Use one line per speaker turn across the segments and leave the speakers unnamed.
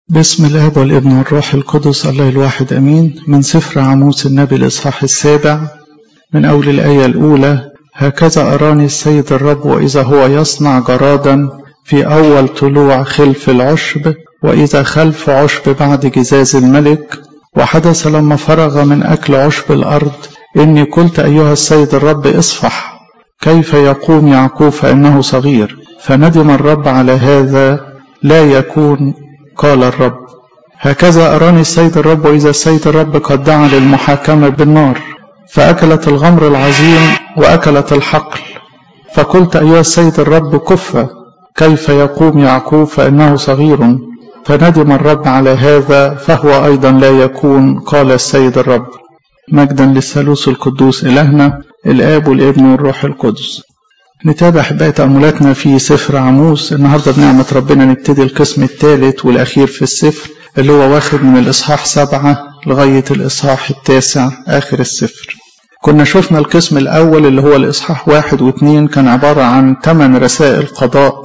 بسم الاب والابن والروح القدس الله الواحد امين من سفر عموس النبي الاصحاح السابع من اول الايه الاولى هكذا اراني السيد الرب واذا هو يصنع جرادا في اول طلوع خلف العشب واذا خلف عشب بعد جزاز الملك وحدث لما فرغ من اكل عشب الارض اني قلت ايها السيد الرب اصفح كيف يقوم يعقوب فانه صغير فندم الرب على هذا لا يكون قال الرب هكذا أراني السيد الرب وإذا السيد الرب قد دعا للمحاكمة بالنار فأكلت الغمر العظيم وأكلت الحقل فقلت أيها السيد الرب كف كيف يقوم يعقوب فإنه صغير فندم الرب على هذا فهو أيضا لا يكون قال السيد الرب مجدا للثالوث القدوس إلهنا الآب والابن والروح القدس نتابع أحبائي تأملاتنا في سفر عموس النهارده بنعمة ربنا نبتدي القسم الثالث والأخير في السفر اللي هو واخد من الإصحاح سبعة لغاية الإصحاح التاسع آخر السفر. كنا شفنا القسم الأول اللي هو الإصحاح واحد واثنين كان عبارة عن ثمان رسائل قضاء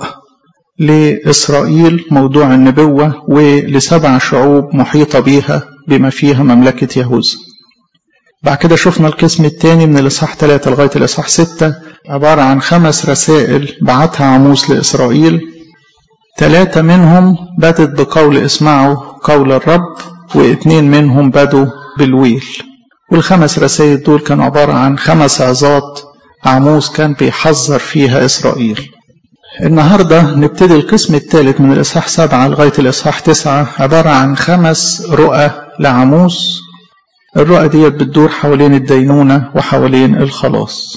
لإسرائيل موضوع النبوة ولسبع شعوب محيطة بيها بما فيها مملكة يهوذا. بعد كده شفنا القسم الثاني من الإصحاح ثلاثة لغاية الإصحاح ستة عبارة عن خمس رسائل بعتها عموس لإسرائيل ثلاثة منهم بدت بقول اسمعوا قول الرب واثنين منهم بدوا بالويل والخمس رسائل دول كانوا عبارة عن خمس عظات عموس كان بيحذر فيها إسرائيل النهاردة نبتدي القسم الثالث من الإصحاح سبعة لغاية الإصحاح تسعة عبارة عن خمس رؤى لعموس الرؤى ديت بتدور حوالين الدينونة وحوالين الخلاص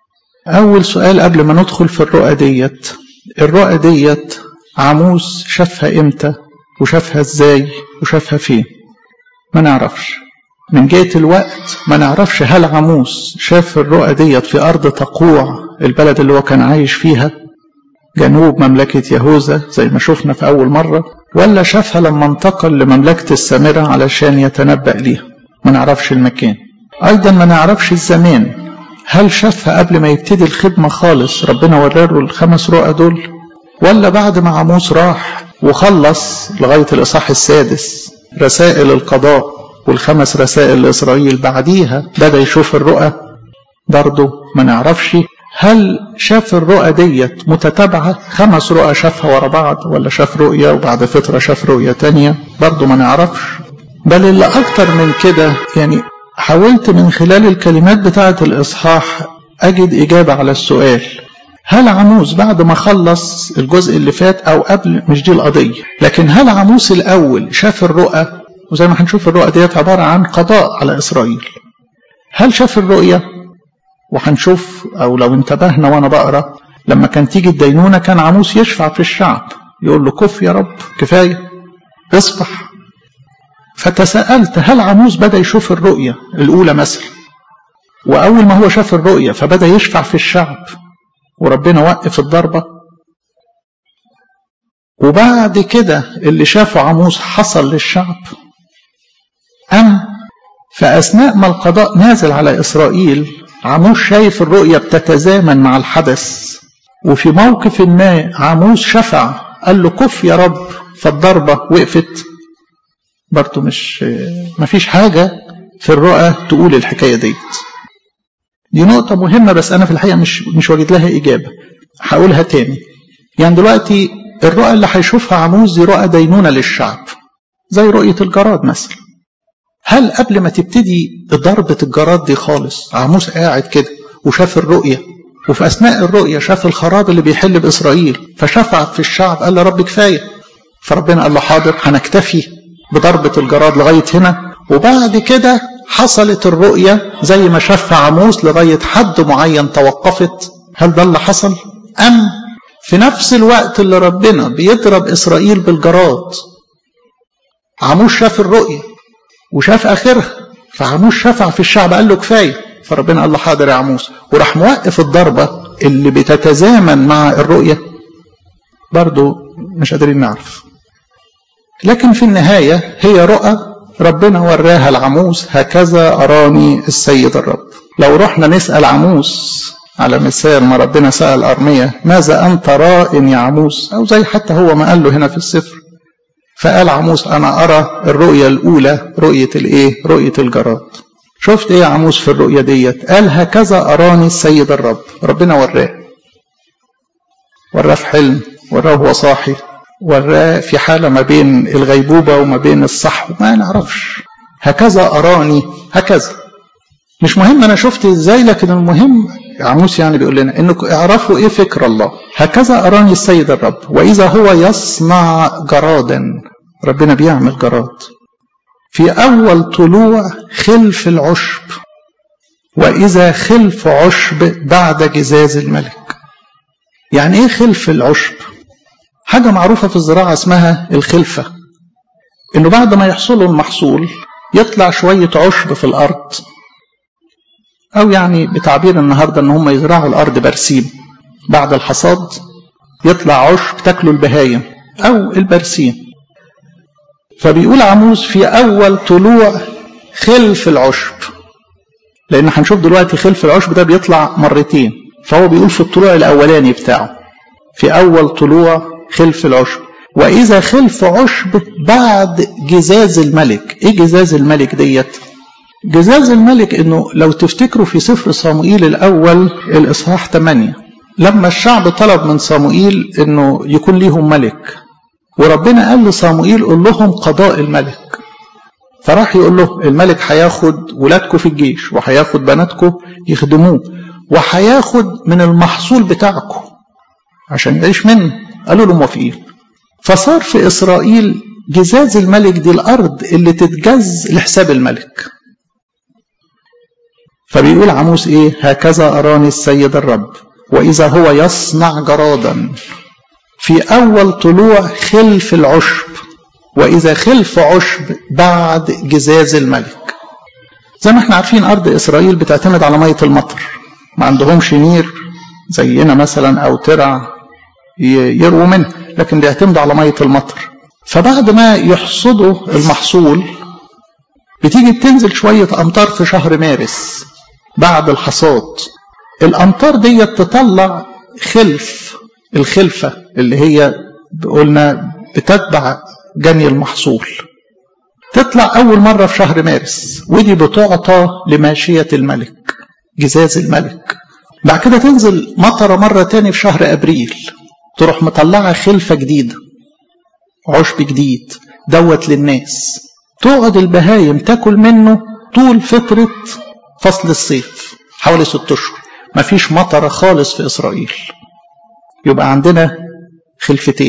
أول سؤال قبل ما ندخل في الرؤى ديت الرؤى ديت عموس شافها إمتى وشافها إزاي وشافها فين ما نعرفش من جهة الوقت ما نعرفش هل عموس شاف الرؤى ديت في أرض تقوع البلد اللي هو كان عايش فيها جنوب مملكة يهوذا زي ما شفنا في أول مرة ولا شافها لما انتقل لمملكة السامرة علشان يتنبأ ليها ما نعرفش المكان أيضا ما نعرفش الزمان هل شافها قبل ما يبتدي الخدمة خالص ربنا وراله الخمس رؤى دول ولا بعد ما عموس راح وخلص لغاية الإصحاح السادس رسائل القضاء والخمس رسائل لإسرائيل بعديها بدأ يشوف الرؤى برضه ما نعرفش هل شاف الرؤى ديت متتابعة خمس رؤى شافها ورا بعض ولا شاف رؤية وبعد فترة شاف رؤية تانية برضه ما نعرفش بل اللي أكتر من كده يعني حاولت من خلال الكلمات بتاعة الإصحاح أجد إجابة على السؤال هل عموس بعد ما خلص الجزء اللي فات أو قبل مش دي القضية لكن هل عموس الأول شاف الرؤى وزي ما هنشوف الرؤى ديت عبارة عن قضاء على إسرائيل هل شاف الرؤية وهنشوف أو لو انتبهنا وأنا بقرأ لما كان تيجي الدينونة كان عموس يشفع في الشعب يقول له كف يا رب كفاية اصفح فتساءلت هل عموس بدأ يشوف الرؤية الأولى مثلا وأول ما هو شاف الرؤية فبدأ يشفع في الشعب وربنا وقف الضربة وبعد كده اللي شافه عموس حصل للشعب أم في أثناء ما القضاء نازل على إسرائيل عموس شايف الرؤية بتتزامن مع الحدث وفي موقف ما عموس شفع قال له كف يا رب فالضربة وقفت برضه مش مفيش حاجة في الرؤى تقول الحكاية ديت دي نقطة مهمة بس أنا في الحقيقة مش مش واجد لها إجابة هقولها تاني يعني دلوقتي الرؤى اللي هيشوفها عموز دي رؤى دينونة للشعب زي رؤية الجراد مثلا هل قبل ما تبتدي ضربة الجراد دي خالص عموس قاعد كده وشاف الرؤية وفي أثناء الرؤية شاف الخراب اللي بيحل بإسرائيل فشفع في الشعب قال له رب كفاية فربنا قال له حاضر هنكتفي بضربة الجراد لغاية هنا وبعد كده حصلت الرؤية زي ما شاف عموس لغاية حد معين توقفت هل ده اللي حصل أم في نفس الوقت اللي ربنا بيضرب إسرائيل بالجراد عموس شاف الرؤية وشاف آخرها فعموس شفع في الشعب قال له كفاية فربنا قال له حاضر يا عموس وراح موقف الضربة اللي بتتزامن مع الرؤية برضو مش قادرين نعرف لكن في النهاية هي رؤى ربنا وراها العموس هكذا أراني السيد الرب لو رحنا نسأل عموس على مثال ما ربنا سأل أرمية ماذا أنت راء يا عموس أو زي حتى هو ما قال له هنا في السفر فقال عموس أنا أرى الرؤية الأولى رؤية الإيه؟ رؤية الجراد شفت إيه يا عموس في الرؤية ديت؟ قال هكذا أراني السيد الرب ربنا وراه وراه في حلم وراه وهو صاحي وراه في حالة ما بين الغيبوبة وما بين الصحو ما نعرفش هكذا أراني هكذا مش مهم أنا شفت إزاي لكن المهم عموس يعني بيقول لنا إنكم اعرفوا إيه فكر الله هكذا أراني السيد الرب وإذا هو يصنع جرادا ربنا بيعمل جراد في أول طلوع خلف العشب وإذا خلف عشب بعد جزاز الملك يعني إيه خلف العشب حاجة معروفة في الزراعة اسمها الخلفة إنه بعد ما يحصلوا المحصول يطلع شوية عشب في الأرض أو يعني بتعبير النهاردة إن هم يزرعوا الأرض برسيم بعد الحصاد يطلع عشب تاكله البهايم أو البرسيم فبيقول عموس في أول طلوع خلف العشب لأن هنشوف دلوقتي خلف العشب ده بيطلع مرتين فهو بيقول في الطلوع الأولاني بتاعه في أول طلوع خلف العشب وإذا خلف عشب بعد جزاز الملك إيه جزاز الملك ديت جزاز الملك إنه لو تفتكروا في سفر صموئيل الأول الإصحاح 8 لما الشعب طلب من صموئيل إنه يكون ليهم ملك وربنا قال لصموئيل قول لهم قضاء الملك فراح يقول له الملك هياخد ولادكم في الجيش وهياخد بناتكم يخدموه وهياخد من المحصول بتاعكم عشان يعيش منه قالوا له موافقين فصار في إسرائيل جزاز الملك دي الأرض اللي تتجز لحساب الملك فبيقول عموس إيه هكذا أراني السيد الرب وإذا هو يصنع جرادا في أول طلوع خلف العشب وإذا خلف عشب بعد جزاز الملك زي ما احنا عارفين أرض إسرائيل بتعتمد على مية المطر ما عندهمش نير زينا مثلا أو ترع يرووا منه لكن بيعتمدوا على مية المطر فبعد ما يحصدوا المحصول بتيجي بتنزل شوية أمطار في شهر مارس بعد الحصاد الأمطار دي تطلع خلف الخلفة اللي هي قلنا بتتبع جني المحصول تطلع أول مرة في شهر مارس ودي بتعطى لماشية الملك جزاز الملك بعد كده تنزل مطرة مرة تاني في شهر أبريل تروح مطلعة خلفة جديدة عشب جديد دوت للناس تقعد البهايم تاكل منه طول فترة فصل الصيف حوالي ست أشهر مفيش مطرة خالص في إسرائيل يبقى عندنا خلفتين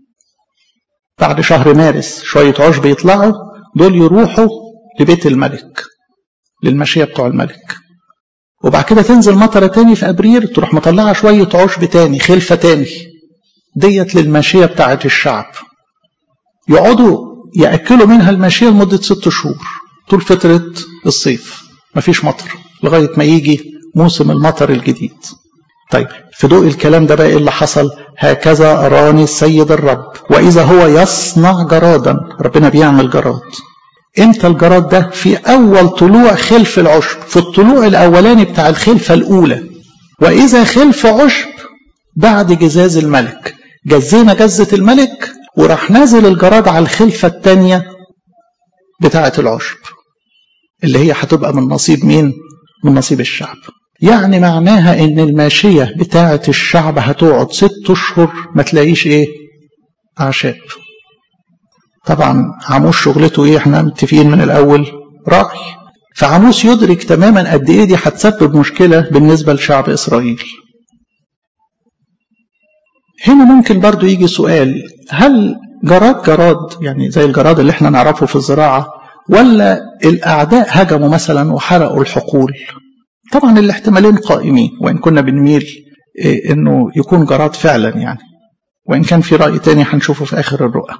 بعد شهر مارس شوية عشب يطلعوا دول يروحوا لبيت الملك للمشية بتوع الملك وبعد كده تنزل مطرة تاني في أبريل تروح مطلعة شوية عشب تاني خلفة تاني ديت للماشية بتاعة الشعب يقعدوا يأكلوا منها الماشية لمدة ست شهور طول فترة الصيف مفيش مطر لغاية ما يجي موسم المطر الجديد طيب في ضوء الكلام ده بقى ايه اللي حصل هكذا أراني السيد الرب وإذا هو يصنع جرادا ربنا بيعمل جراد امتى الجراد ده في أول طلوع خلف العشب في الطلوع الأولاني بتاع الخلفة الأولى وإذا خلف عشب بعد جزاز الملك جزينا جزة الملك وراح نازل الجراد على الخلفة الثانية بتاعة العشب اللي هي هتبقى من نصيب مين؟ من نصيب الشعب يعني معناها ان الماشية بتاعة الشعب هتقعد ست اشهر ما تلاقيش ايه اعشاب طبعا عموس شغلته ايه احنا متفقين من الاول راعي فعموس يدرك تماما قد ايه دي هتسبب مشكلة بالنسبة لشعب اسرائيل هنا ممكن برضو يجي سؤال هل جراد جراد يعني زي الجراد اللي احنا نعرفه في الزراعة ولا الأعداء هجموا مثلا وحرقوا الحقول طبعا الاحتمالين قائمين وإن كنا بنميل إيه إنه يكون جراد فعلا يعني وإن كان في رأي تاني هنشوفه في آخر الرؤى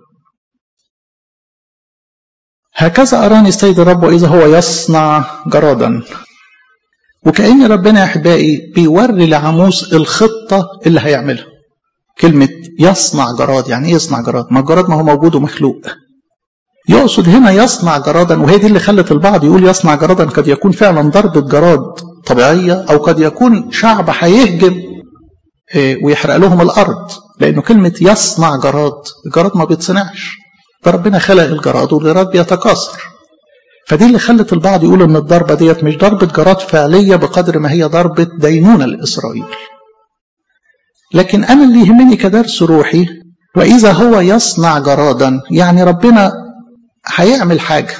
هكذا أراني السيد الرب وإذا هو يصنع جرادا وكأن ربنا يا أحبائي بيوري لعموس الخطة اللي هيعملها كلمة يصنع جراد يعني ايه يصنع جراد ما الجراد ما هو موجود ومخلوق يقصد هنا يصنع جرادا وهي دي اللي خلت البعض يقول يصنع جرادا قد يكون فعلا ضربة جراد طبيعية أو قد يكون شعب هيهجم ويحرق لهم الأرض لأنه كلمة يصنع جراد الجراد ما بيتصنعش ده ربنا خلق الجراد والجراد بيتكاثر فدي اللي خلت البعض يقول ان الضربه ديت مش ضربه جراد فعليه بقدر ما هي ضربه دينونه لاسرائيل لكن انا اللي يهمني كدرس روحي واذا هو يصنع جرادا يعني ربنا هيعمل حاجه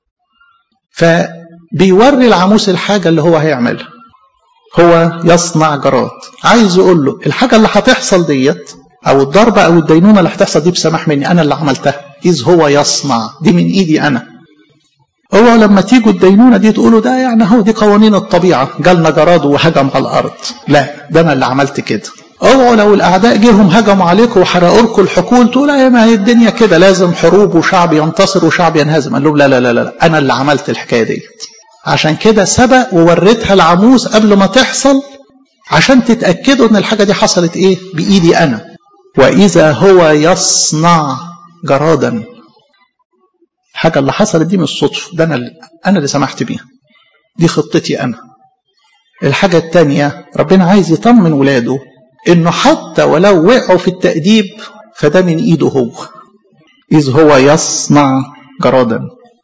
فبيوري العاموس الحاجه اللي هو هيعملها هو يصنع جراد عايز يقول له الحاجه اللي هتحصل ديت او الضربه او الدينونه اللي هتحصل دي بسماح مني انا اللي عملتها اذ هو يصنع دي من ايدي انا هو لما تيجوا الدينونة دي تقولوا ده يعني هو دي قوانين الطبيعة جالنا جراد وهجم على الأرض لا ده أنا اللي عملت كده اوعوا لو الأعداء جيهم هجموا عليكم وحرقوا لكم الحقول تقول يا ما هي الدنيا كده لازم حروب وشعب ينتصر وشعب ينهزم قال لهم لا لا لا لا أنا اللي عملت الحكاية ديت عشان كده سبق ووريتها العاموس قبل ما تحصل عشان تتأكدوا إن الحاجة دي حصلت إيه بإيدي أنا وإذا هو يصنع جرادا الحاجة اللي حصلت دي مش صدفة ده أنا اللي أنا اللي سمحت بيها دي خطتي أنا الحاجة التانية ربنا عايز يطمن ولاده إنه حتى ولو وقعوا في التأديب فده من إيده هو إذ هو يصنع جرادا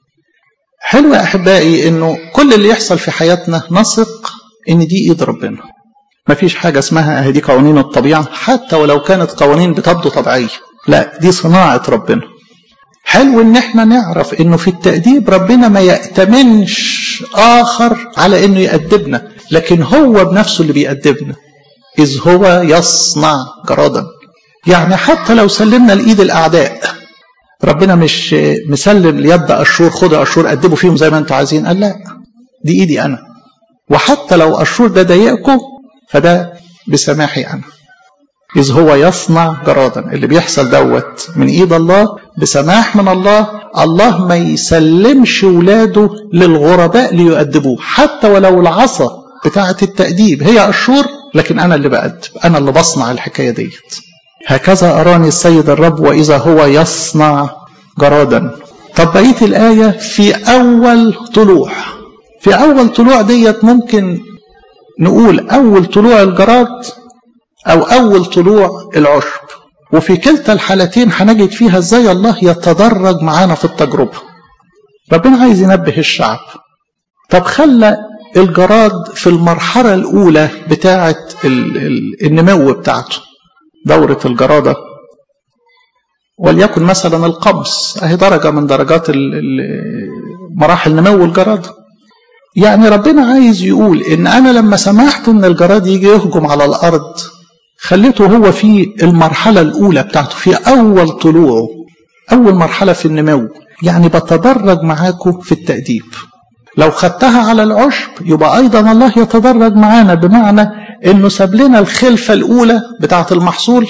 حلو يا أحبائي إنه كل اللي يحصل في حياتنا نثق إن دي إيد ربنا مفيش حاجة اسمها دي قوانين الطبيعة حتى ولو كانت قوانين بتبدو طبيعية لا دي صناعة ربنا حلو ان احنا نعرف انه في التأديب ربنا ما يأتمنش اخر على انه يأدبنا لكن هو بنفسه اللي بيأدبنا اذ هو يصنع جرادا يعني حتى لو سلمنا لايد الاعداء ربنا مش مسلم ليد اشور خد اشور أدبوا فيهم زي ما انتوا عايزين قال لا دي ايدي انا وحتى لو اشور ده ضايقكم فده بسماحي انا إذ هو يصنع جرادا اللي بيحصل دوت من إيد الله بسماح من الله الله ما يسلمش ولاده للغرباء ليؤدبوه حتى ولو العصا بتاعة التأديب هي أشور لكن أنا اللي بأدب أنا اللي بصنع الحكاية ديت هكذا أراني السيد الرب وإذا هو يصنع جرادا طب بقية الآية في أول طلوع في أول طلوع ديت ممكن نقول أول طلوع الجراد أو أول طلوع العشب وفي كلتا الحالتين هنجد فيها ازاي الله يتدرج معانا في التجربة ربنا عايز ينبه الشعب طب خلى الجراد في المرحلة الأولى بتاعة النمو بتاعته دورة الجرادة وليكن مثلا القمص اهي درجة من درجات مراحل نمو الجرادة يعني ربنا عايز يقول ان انا لما سمحت ان الجراد يجي يهجم على الارض خليته هو في المرحلة الأولى بتاعته في أول طلوعه أول مرحلة في النمو يعني بتدرج معاكم في التأديب لو خدتها على العشب يبقى أيضا الله يتدرج معانا بمعنى إنه ساب لنا الخلفة الأولى بتاعة المحصول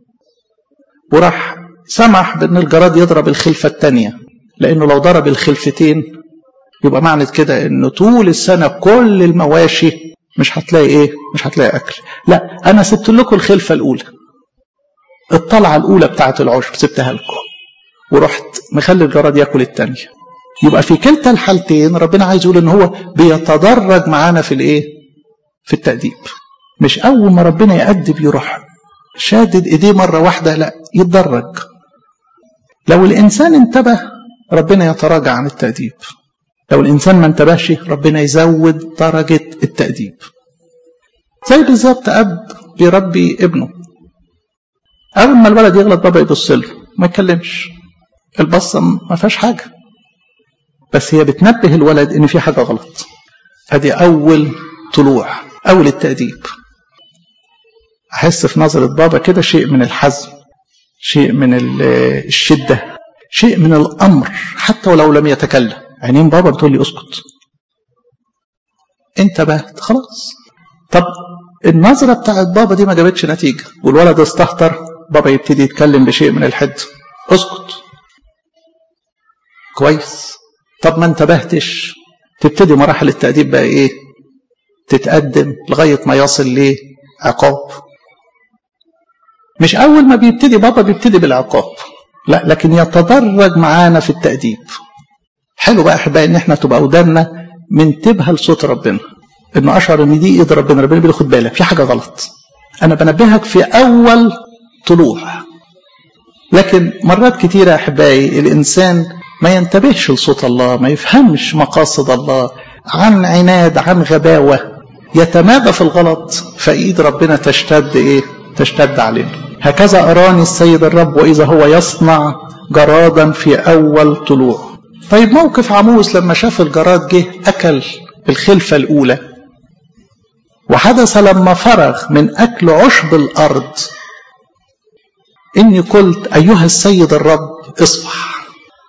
وراح سمح بأن الجراد يضرب الخلفة الثانية لأنه لو ضرب الخلفتين يبقى معنى كده إنه طول السنة كل المواشي مش هتلاقي ايه مش هتلاقي اكل لا انا سبت لكم الخلفه الاولى الطلعه الاولى بتاعه العشب سبتها لكم ورحت مخلي الجراد ياكل الثانيه يبقى في كلتا الحالتين ربنا عايز يقول ان هو بيتدرج معانا في الايه في التاديب مش اول ما ربنا يأدب يروح شادد ايديه مره واحده لا يتدرج لو الانسان انتبه ربنا يتراجع عن التأديب لو الإنسان ما انتبهش ربنا يزود درجة التأديب زي بالظبط أب بيربي ابنه أول ما الولد يغلط بابا يبص له ما يتكلمش البصة ما فيهاش حاجة بس هي بتنبه الولد إن في حاجة غلط أدي أول طلوع أول التأديب أحس في نظرة بابا كده شيء من الحزم شيء من الشدة شيء من الأمر حتى ولو لم يتكلم عينين بابا بتقول لي اسكت انت بهت خلاص طب النظرة بتاعت بابا دي ما جابتش نتيجة والولد استهتر بابا يبتدي يتكلم بشيء من الحد اسكت كويس طب ما انتبهتش تبتدي مراحل التأديب بقى ايه تتقدم لغاية ما يصل لعقاب مش أول ما بيبتدي بابا بيبتدي بالعقاب لا لكن يتدرج معانا في التأديب حلو بقى احبائي ان احنا تبقى وداننا منتبهه لصوت ربنا انه اشعر ان دي ايد ربنا ربنا بيقول خد بالك في حاجه غلط انا بنبهك في اول طلوع لكن مرات كتيرة أحبائي الإنسان ما ينتبهش لصوت الله ما يفهمش مقاصد الله عن عناد عن غباوة يتمادى في الغلط فإيد ربنا تشتد إيه تشتد عليه هكذا أراني السيد الرب وإذا هو يصنع جرادا في أول طلوع طيب موقف عموس لما شاف الجراد جه أكل الخلفة الأولى وحدث لما فرغ من أكل عشب الأرض إني قلت أيها السيد الرب اصفح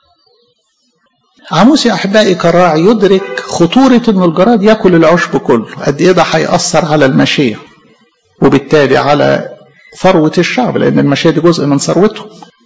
عموس يا أحبائي كراعي يدرك خطورة إن الجراد ياكل العشب كله قد إيه ده هيأثر على المشية وبالتالي على ثروة الشعب لأن المشية دي جزء من ثروتهم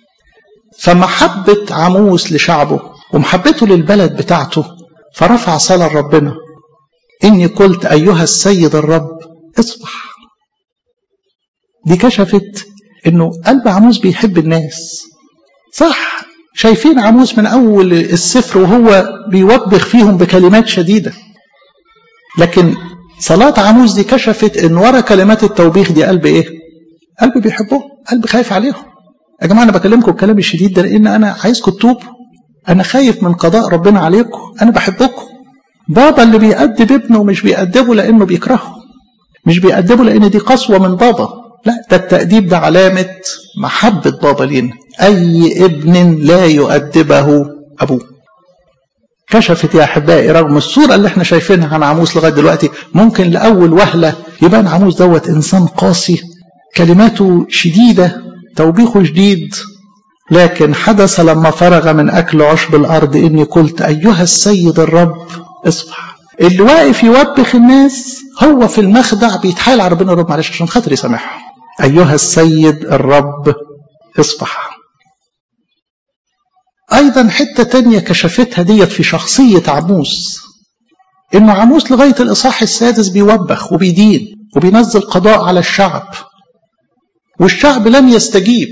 فمحبة عموس لشعبه ومحبته للبلد بتاعته فرفع صلاة لربنا إني قلت أيها السيد الرب اصبح دي كشفت إنه قلب عموس بيحب الناس صح شايفين عموس من أول السفر وهو بيوبخ فيهم بكلمات شديدة لكن صلاة عموس دي كشفت إن ورا كلمات التوبيخ دي قلب إيه؟ قلب بيحبه قلب خايف عليهم يا جماعة أنا بكلمكم الكلام الشديد ده لأن أنا عايزكم تتوبوا أنا خايف من قضاء ربنا عليكم أنا بحبكم بابا اللي بيأدب ابنه مش بيأدبه لأنه بيكرهه مش بيأدبه لأن دي قسوة من بابا لا ده التأديب ده علامة محبة بابا لينا أي ابن لا يؤدبه أبوه كشفت يا أحبائي رغم الصورة اللي احنا شايفينها عن عموس لغاية دلوقتي ممكن لأول وهلة يبان عموس دوت إنسان قاسي كلماته شديدة توبيخه شديد لكن حدث لما فرغ من أكل عشب الأرض إني قلت أيها السيد الرب اصبح اللي واقف يوبخ الناس هو في المخدع بيتحايل على ربنا الرب معلش عشان خاطر يسامحهم أيها السيد الرب اصبح أيضا حتة تانية كشفتها ديت في شخصية عموس إنه عموس لغاية الإصحاح السادس بيوبخ وبيدين وبينزل قضاء على الشعب والشعب لم يستجيب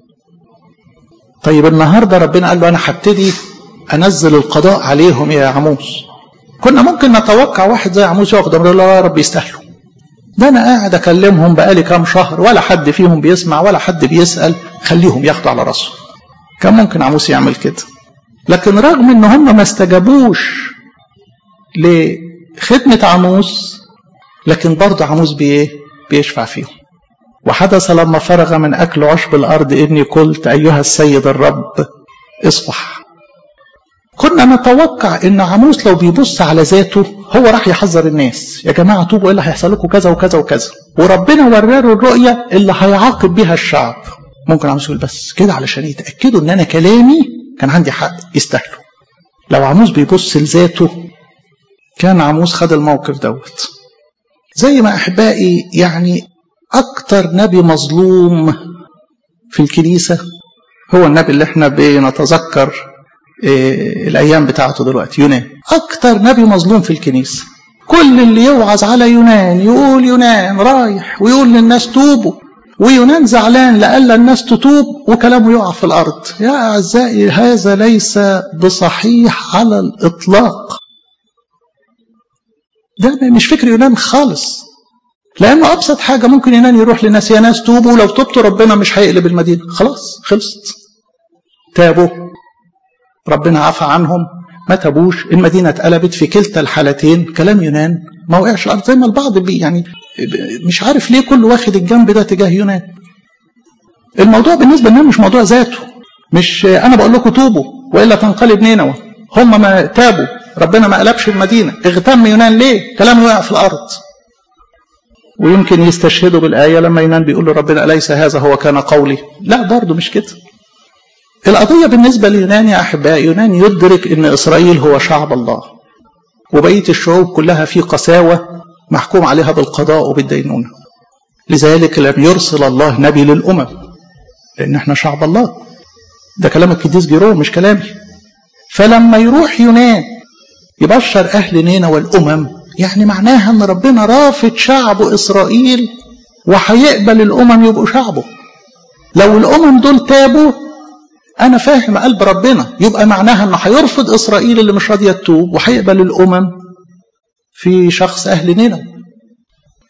طيب النهارده ربنا قال له انا هبتدي انزل القضاء عليهم يا عموس كنا ممكن نتوقع واحد زي عموس ياخد يقول له يا رب يستاهلوا ده انا قاعد اكلمهم بقالي كام شهر ولا حد فيهم بيسمع ولا حد بيسال خليهم ياخدوا على راسهم كان ممكن عموس يعمل كده لكن رغم ان هم ما استجابوش لخدمه عموس لكن برضه عموس بايه بيشفع فيهم وحدث لما فرغ من أكل عشب الأرض إني قلت أيها السيد الرب اصفح كنا نتوقع إن عموس لو بيبص على ذاته هو راح يحذر الناس يا جماعة توبوا إيه اللي هيحصل لكم كذا وكذا وكذا وربنا وراله الرؤية اللي هيعاقب بها الشعب ممكن عموس يقول بس كده علشان يتأكدوا إن أنا كلامي كان عندي حق يستاهلوا لو عموس بيبص لذاته كان عموس خد الموقف دوت زي ما أحبائي يعني أكتر نبي مظلوم في الكنيسة هو النبي اللي احنا بنتذكر إيه الأيام بتاعته دلوقتي يونان أكتر نبي مظلوم في الكنيسة كل اللي يوعظ على يونان يقول يونان رايح ويقول للناس توبوا ويونان زعلان لألا الناس تتوب وكلامه يقع في الأرض يا أعزائي هذا ليس بصحيح على الإطلاق ده مش فكر يونان خالص لأنه أبسط حاجة ممكن ينان يروح لناس يا ناس توبوا لو تبتوا ربنا مش هيقلب المدينة خلاص خلصت تابوا ربنا عفى عنهم ما تابوش المدينة اتقلبت في كلتا الحالتين كلام يونان ما وقعش الأرض زي ما البعض بي يعني مش عارف ليه كل واخد الجنب ده تجاه يونان الموضوع بالنسبة لنا مش موضوع ذاته مش أنا بقول لكم توبوا وإلا تنقلب نينوى هم ما تابوا ربنا ما قلبش المدينة اغتم يونان ليه كلامه وقع في الأرض ويمكن يستشهدوا بالآية لما ينام بيقول له ربنا أليس هذا هو كان قولي لا برضه مش كده القضية بالنسبة ليونان يا أحبائي يونان يدرك أن إسرائيل هو شعب الله وبقية الشعوب كلها في قساوة محكوم عليها بالقضاء وبالدينونة لذلك لم يرسل الله نبي للأمم لأن احنا شعب الله ده كلام القديس جيرو مش كلامي فلما يروح يونان يبشر أهل نينا والأمم يعني معناها ان ربنا رافض شعبه اسرائيل وهيقبل الامم يبقوا شعبه لو الامم دول تابوا انا فاهم قلب ربنا يبقى معناها انه هيرفض اسرائيل اللي مش راضيه تتوب وهيقبل الامم في شخص اهل نينوى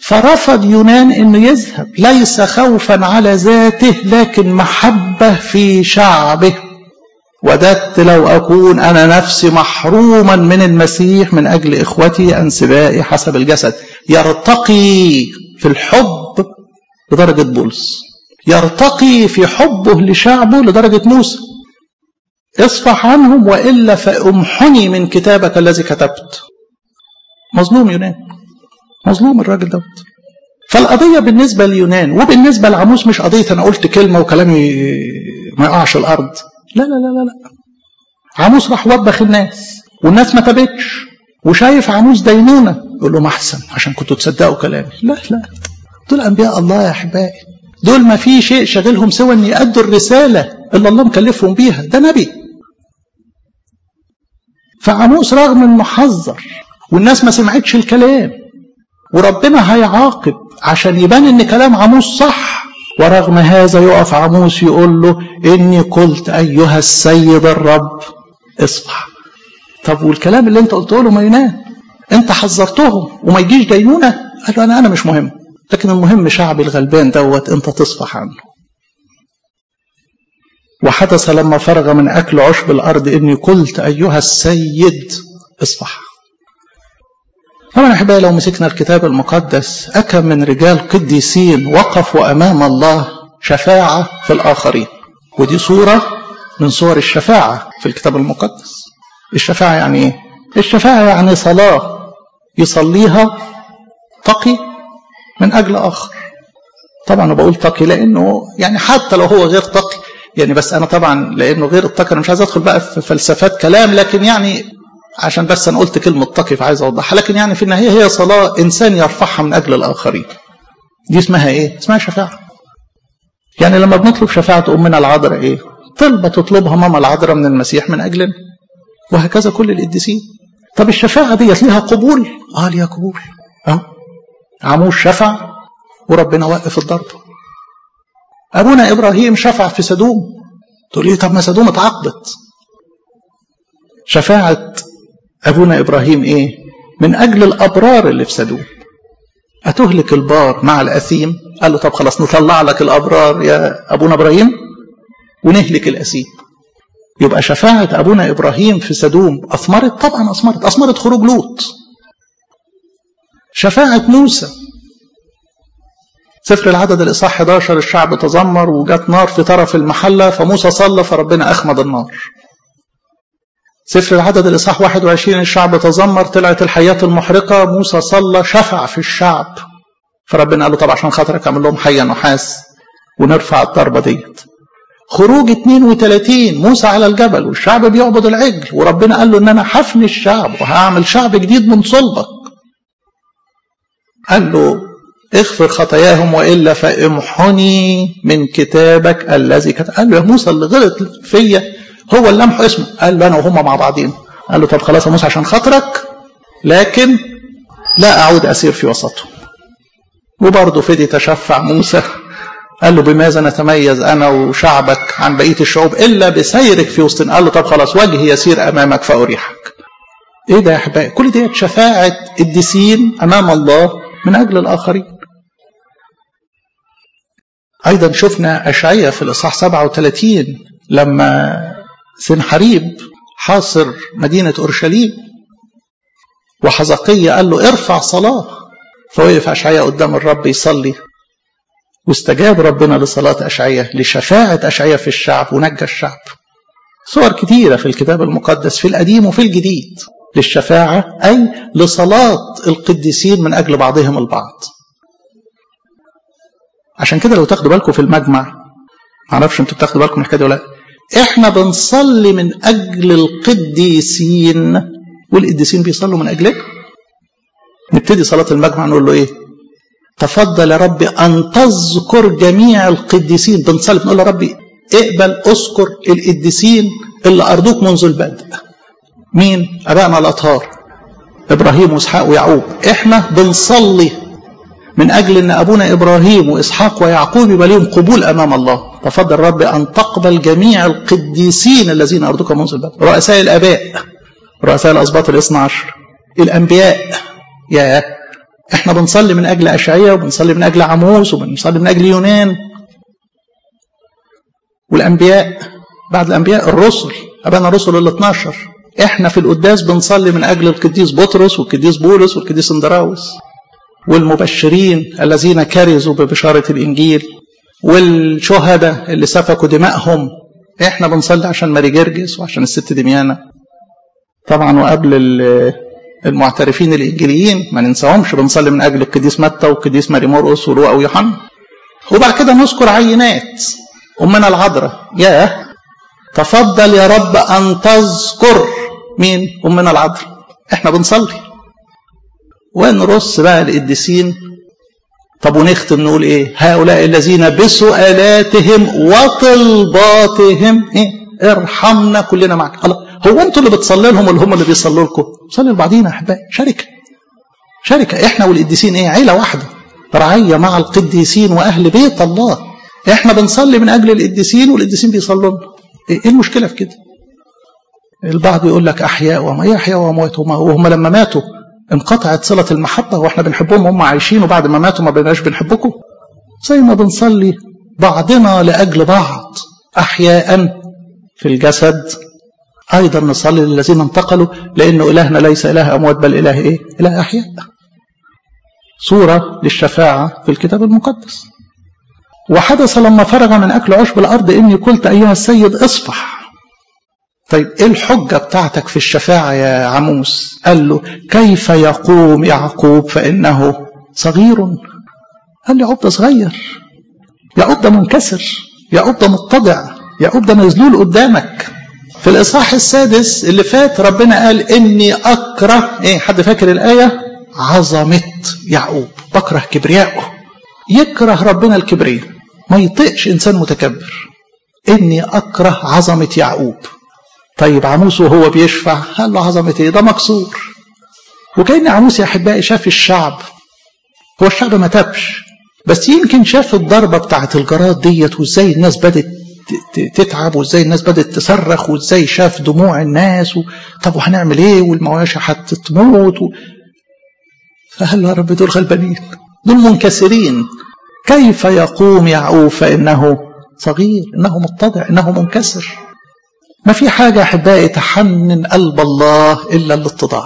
فرفض يونان انه يذهب ليس خوفا على ذاته لكن محبة في شعبه وددت لو أكون أنا نفسي محروما من المسيح من أجل إخوتي أنسبائي حسب الجسد يرتقي في الحب لدرجة بولس يرتقي في حبه لشعبه لدرجة موسى اصفح عنهم وإلا فأمحني من كتابك الذي كتبت مظلوم يونان مظلوم الراجل دوت فالقضية بالنسبة ليونان وبالنسبة لعموس مش قضية أنا قلت كلمة وكلامي ما يقعش الأرض لا لا لا لا لا عموس راح وبخ الناس والناس ما تابتش وشايف عموس دينونة يقول لهم أحسن عشان كنتوا تصدقوا كلامي لا لا دول أنبياء الله يا أحبائي دول ما في شيء شاغلهم سوى أن يأدوا الرسالة اللي الله مكلفهم بيها ده نبي فعموس رغم انه حذر والناس ما سمعتش الكلام وربنا هيعاقب عشان يبان ان كلام عموس صح ورغم هذا يقف عموس يقول له اني قلت ايها السيد الرب اصفح طب والكلام اللي انت قلته له ما ينام انت حذرتهم وما يجيش دينونه قال له انا انا مش مهم لكن المهم شعبي الغلبان دوت انت تصفح عنه وحدث لما فرغ من أكل عشب الأرض إني قلت أيها السيد اصفح طبعا أحبائي لو مسكنا الكتاب المقدس أكم من رجال قديسين وقفوا أمام الله شفاعة في الآخرين ودي صورة من صور الشفاعة في الكتاب المقدس الشفاعة يعني إيه؟ الشفاعة يعني صلاة يصليها تقي من أجل آخر طبعا أنا بقول تقي لأنه يعني حتى لو هو غير تقي يعني بس انا طبعا لانه غير التقي انا مش عايز ادخل بقى في فلسفات كلام لكن يعني عشان بس انا قلت كلمه تقي فعايز اوضحها لكن يعني في النهايه هي صلاه انسان يرفعها من اجل الاخرين دي اسمها ايه؟ اسمها شفاعه يعني لما بنطلب شفاعه امنا العذراء ايه؟ طلبه تطلبها ماما العذراء من المسيح من اجلنا وهكذا كل القديسين طب الشفاعه ديت ليها قبول؟ اه ليها قبول اه عموش شفع وربنا وقف الضرب أبونا إبراهيم شفع في سدوم تقول لي طب ما سدوم اتعاقبت شفاعة أبونا إبراهيم إيه من أجل الأبرار اللي في سدوم أتهلك البار مع الأثيم قال له طب خلاص نطلع لك الأبرار يا أبونا إبراهيم ونهلك الأثيم يبقى شفاعة أبونا إبراهيم في سدوم أثمرت طبعا أثمرت أثمرت خروج لوط شفاعة موسى سفر العدد الإصحاح 11 الشعب تذمر وجات نار في طرف المحلة فموسى صلى فربنا أخمد النار سفر العدد الإصحاح 21 الشعب تذمر طلعت الحياة المحرقة موسى صلى شفع في الشعب فربنا قال له طب عشان خاطرك اعمل لهم حية نحاس ونرفع الضربة ديت خروج 32 موسى على الجبل والشعب بيعبد العجل وربنا قال له ان انا حفني الشعب وهعمل شعب جديد من صلبك قال له اغفر خطاياهم والا فامحني من كتابك الذي كتب قال له يا موسى اللي غلط فيا هو اللي امحو اسمه قال له انا وهم مع بعضين قال له طب خلاص يا موسى عشان خاطرك لكن لا اعود اسير في وسطهم وبرضه فدي تشفع موسى قال له بماذا نتميز انا وشعبك عن بقيه الشعوب الا بسيرك في وسطنا قال له طب خلاص وجهي يسير امامك فاريحك ايه ده يا احبائي كل دي شفاعه الديسين امام الله من اجل الاخرين أيضا شفنا أشعية في الإصحاح 37 لما سنحريب حاصر مدينة أورشليم وحزقية قال له ارفع صلاة فوقف أشعية قدام الرب يصلي واستجاب ربنا لصلاة أشعية لشفاعة أشعية في الشعب ونجى الشعب صور كثيرة في الكتاب المقدس في القديم وفي الجديد للشفاعة أي لصلاة القديسين من أجل بعضهم البعض عشان كده لو تاخدوا بالكم في المجمع معرفش انتوا بتاخدوا بالكم من الحكايه دي ولا احنا بنصلي من اجل القديسين والقديسين بيصلوا من اجلنا نبتدي صلاه المجمع نقول له ايه تفضل يا ربي ان تذكر جميع القديسين بنصلي بنقول له ربي اقبل اذكر القديسين اللي ارضوك منذ البدء مين ابائنا الاطهار ابراهيم واسحاق ويعقوب احنا بنصلي من أجل أن أبونا إبراهيم وإسحاق ويعقوب يبقى لهم قبول أمام الله تفضل رب أن تقبل جميع القديسين الذين أرضوك منذ البدء رؤساء الآباء رؤساء الأسباط الاثنى عشر الأنبياء يا احنا بنصلي من اجل اشعياء وبنصلي من اجل عموس وبنصلي من اجل يونان والانبياء بعد الانبياء الرسل ابانا الرسل ال 12 احنا في القداس بنصلي من اجل القديس بطرس والقديس بولس والقديس اندراوس والمبشرين الذين كرزوا ببشاره الانجيل والشهداء اللي سفكوا دمائهم احنا بنصلي عشان ماري جرجس وعشان الست دميانة طبعا وقبل المعترفين الانجيليين ما ننساهمش بنصلي من اجل القديس متى والقديس ماري مرقس ولوقا ويوحنا وبعد كده نذكر عينات امنا العذراء يا تفضل يا رب ان تذكر مين امنا العذراء احنا بنصلي ونرص بقى القديسين طب ونختم نقول ايه هؤلاء الذين بسؤالاتهم وطلباتهم ايه ارحمنا كلنا معك الله هو انتوا اللي بتصلي لهم ولا هم اللي بيصلوا لكم صلي لبعضينا يا احبائي شركه شركه احنا والقديسين ايه عيله واحده رعيه مع القديسين واهل بيت الله احنا بنصلي من اجل القديسين والقديسين بيصلوا لنا ايه المشكله في كده البعض يقول لك احياء وما ايه احياء واموات وهم لما ماتوا انقطعت صلة المحبة واحنا بنحبهم وهم عايشين وبعد ما ماتوا ما بقيناش بنحبكم زي ما بنصلي بعضنا لأجل بعض أحياء في الجسد أيضا نصلي للذين انتقلوا لأنه إلهنا ليس إله أموات بل إله إيه؟ إله أحياء صورة للشفاعة في الكتاب المقدس وحدث لما فرغ من أكل عشب الأرض إني قلت أيها السيد اصفح طيب ايه الحجة بتاعتك في الشفاعة يا عموس قال له كيف يقوم يعقوب فإنه صغير قال لي يعقوب ده صغير يعقوب ده منكسر يعقوب ده متضع يعقوب ده مذلول قدامك في الإصحاح السادس اللي فات ربنا قال إني أكره إيه حد فاكر الآية عظمة يعقوب بكره كبرياءه يكره ربنا الكبرياء ما يطيقش إنسان متكبر إني أكره عظمة يعقوب طيب عموس وهو بيشفع قال له عظمة ايه ده مكسور وكأن عموس يا أحبائي شاف الشعب هو الشعب ما تابش بس يمكن شاف الضربة بتاعت الجراد ديت وازاي الناس بدت تتعب وازاي الناس بدت تصرخ وازاي شاف دموع الناس و... طب وهنعمل ايه والمواشي هتموت و... فقال له يا رب دول غلبانين دول منكسرين كيف يقوم يعقوب فإنه صغير إنه متضع إنه منكسر ما في حاجة أحبائي تحنن قلب الله إلا الاتضاع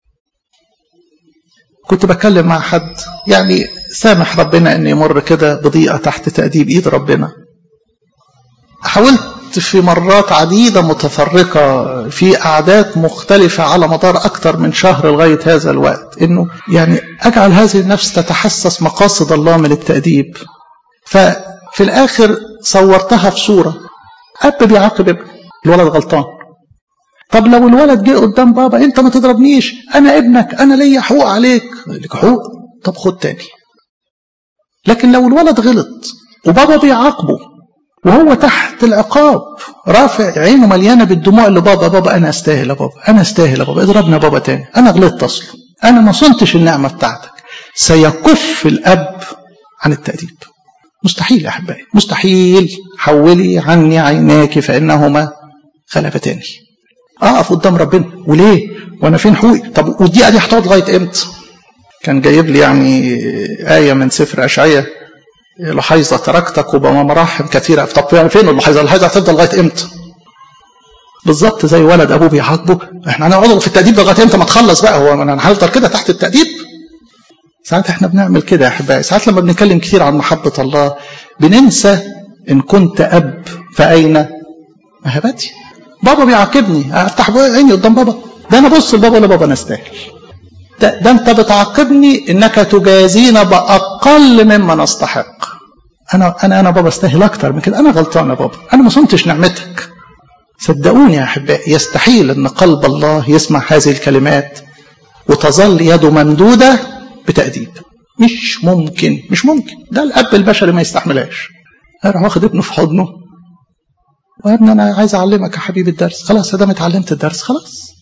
كنت بكلم مع حد يعني سامح ربنا أن يمر كده بضيقة تحت تأديب إيد ربنا حاولت في مرات عديدة متفرقة في أعداد مختلفة على مدار أكثر من شهر لغاية هذا الوقت إنه يعني أجعل هذه النفس تتحسس مقاصد الله من التأديب ففي الآخر صورتها في صورة أب بيعاقب ابنه الولد غلطان طب لو الولد جه قدام بابا انت ما تضربنيش انا ابنك انا ليا حقوق عليك لك حقوق طب خد تاني لكن لو الولد غلط وبابا بيعاقبه وهو تحت العقاب رافع عينه مليانه بالدموع اللي بابا بابا انا استاهل يا بابا انا استاهل يا بابا اضربني يا بابا تاني انا غلطت اصلا انا ما صنتش النعمه بتاعتك سيكف الاب عن التاديب مستحيل يا احبائي مستحيل حولي عني عيناك فانهما خلفتاني اقف قدام ربنا وليه وانا فين حقوقي طب والدقيقه دي هتقعد لغايه امتى كان جايب لي يعني آية من سفر أشعية لحيظة تركتك وبما مراحم كثيرة طب يعني فين اللحيظة اللحيظة هتفضل لغاية امتى بالظبط زي ولد أبوه بيعاقبه احنا هنقعد في التأديب لغاية امتى ما تخلص بقى هو انا هنفضل كده تحت التأديب ساعات احنا بنعمل كده يا احبائي ساعات لما بنتكلم كتير عن محبة الله بننسى ان كنت اب فاين مهبتي بابا بيعاقبني افتح عيني قدام بابا ده انا بص لبابا ولا بابا انا استاهل ده, ده انت بتعاقبني انك تجازينا باقل مما نستحق انا انا انا بابا استاهل اكتر من كده انا غلطان يا بابا انا ما صنتش نعمتك صدقوني يا احبائي يستحيل ان قلب الله يسمع هذه الكلمات وتظل يده ممدوده بتاديب مش ممكن مش ممكن ده الاب البشري ما يستحملهاش راح واخد ابنه في حضنه ويا ابني انا عايز اعلمك يا حبيبي الدرس خلاص ادام اتعلمت الدرس خلاص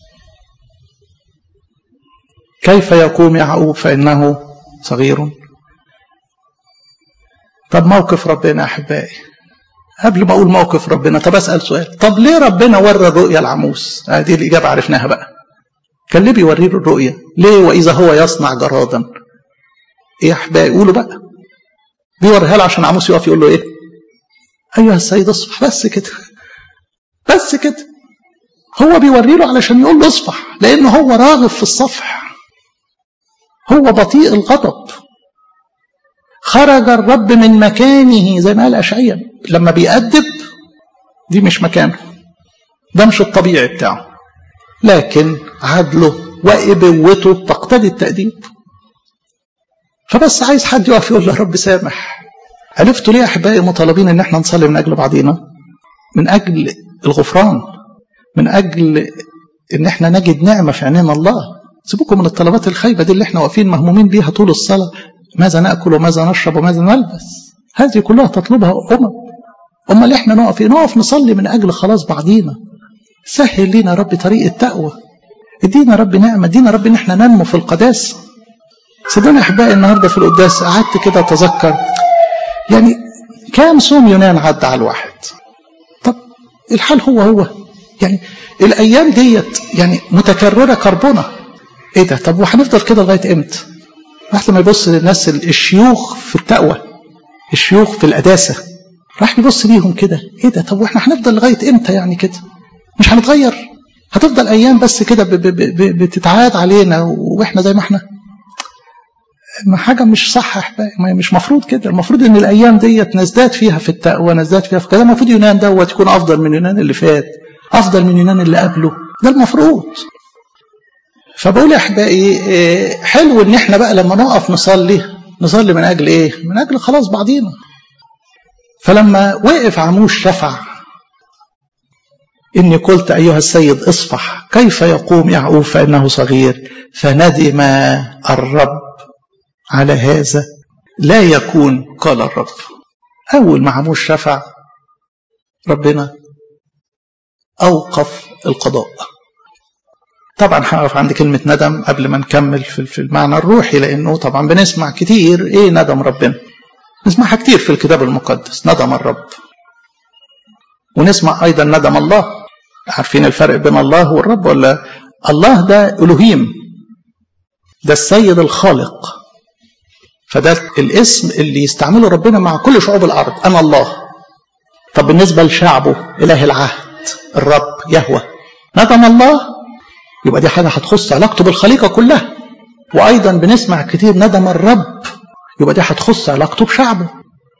كيف يقوم يعقوب فانه صغير طب موقف ربنا احبائي قبل ما اقول موقف ربنا طب اسال سؤال طب ليه ربنا ورى الرؤيا العموس هذه الاجابه عرفناها بقى كان ليه بيوري له الرؤيا ليه واذا هو يصنع جرادا ايه يا احبائي قولوا بقى بيوريها له عشان عموس يقف يقول له ايه ايها السيد اصفح بس كده بس كده هو بيوري له علشان يقول له اصفح لان هو راغب في الصفح هو بطيء الغضب خرج الرب من مكانه زي ما قال اشعياء لما بيأدب دي مش مكانه ده مش الطبيعي بتاعه لكن عدله وابوته تقتضي التأديب فبس عايز حد يقف يقول له رب سامح عرفتوا ليه احبائي مطالبين ان احنا نصلي من اجل بعضينا من اجل الغفران من اجل ان احنا نجد نعمه في عينين الله سيبوكم من الطلبات الخايبه دي اللي احنا واقفين مهمومين بيها طول الصلاه ماذا ناكل وماذا نشرب وماذا نلبس هذه كلها تطلبها امم امال احنا نقف نقف نصلي من اجل خلاص بعضينا سهل لنا رب طريق التقوى ادينا رب نعمه ادينا رب ان احنا ننمو في القداسه صدقوني احبائي النهارده في القداس قعدت كده اتذكر يعني كام صوم يونان عدى على الواحد طب الحال هو هو يعني الايام ديت يعني متكرره كربونه ايه ده طب وهنفضل كده لغايه امتى راح لما يبص للناس الشيوخ في التقوى الشيوخ في القداسه راح يبص ليهم كده ايه ده طب واحنا هنفضل لغايه امتى يعني كده مش هنتغير هتفضل ايام بس كده بتتعاد علينا واحنا زي ما احنا ما حاجه مش صح احبائي مش مفروض كده المفروض ان الايام ديت نزداد فيها في التقوى نزداد فيها في كده المفروض يونان دوت يكون افضل من يونان اللي فات افضل من يونان اللي قبله ده المفروض فبقول يا احبائي حلو ان احنا بقى لما نقف نصلي نصلي من اجل ايه من اجل خلاص بعضينا فلما وقف عموش شفع إني قلت أيها السيد اصفح كيف يقوم يعقوب فإنه صغير فندم الرب على هذا لا يكون قال الرب أول ما عموش شفع ربنا أوقف القضاء طبعا هقف عند كلمة ندم قبل ما نكمل في المعنى الروحي لأنه طبعا بنسمع كتير إيه ندم ربنا نسمعها كتير في الكتاب المقدس ندم الرب ونسمع أيضا ندم الله عارفين الفرق بين الله والرب ولا الله ده ألوهيم ده السيد الخالق فده الاسم اللي يستعمله ربنا مع كل شعوب الأرض أنا الله طب بالنسبة لشعبه إله العهد الرب يهوى ندم الله يبقى دي حاجة هتخص علاقته بالخليقة كلها وأيضا بنسمع كتير ندم الرب يبقى دي هتخص علاقته بشعبه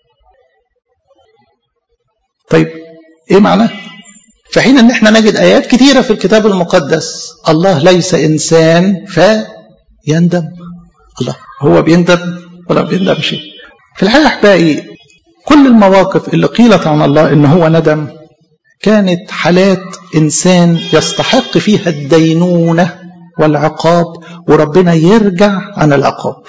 طيب ايه معناه في حين ان احنا نجد ايات كتيرة في الكتاب المقدس الله ليس انسان فيندم الله هو بيندم ولا بيندم شيء في الحقيقة احبائي كل المواقف اللي قيلت عن الله ان هو ندم كانت حالات انسان يستحق فيها الدينونة والعقاب وربنا يرجع عن العقاب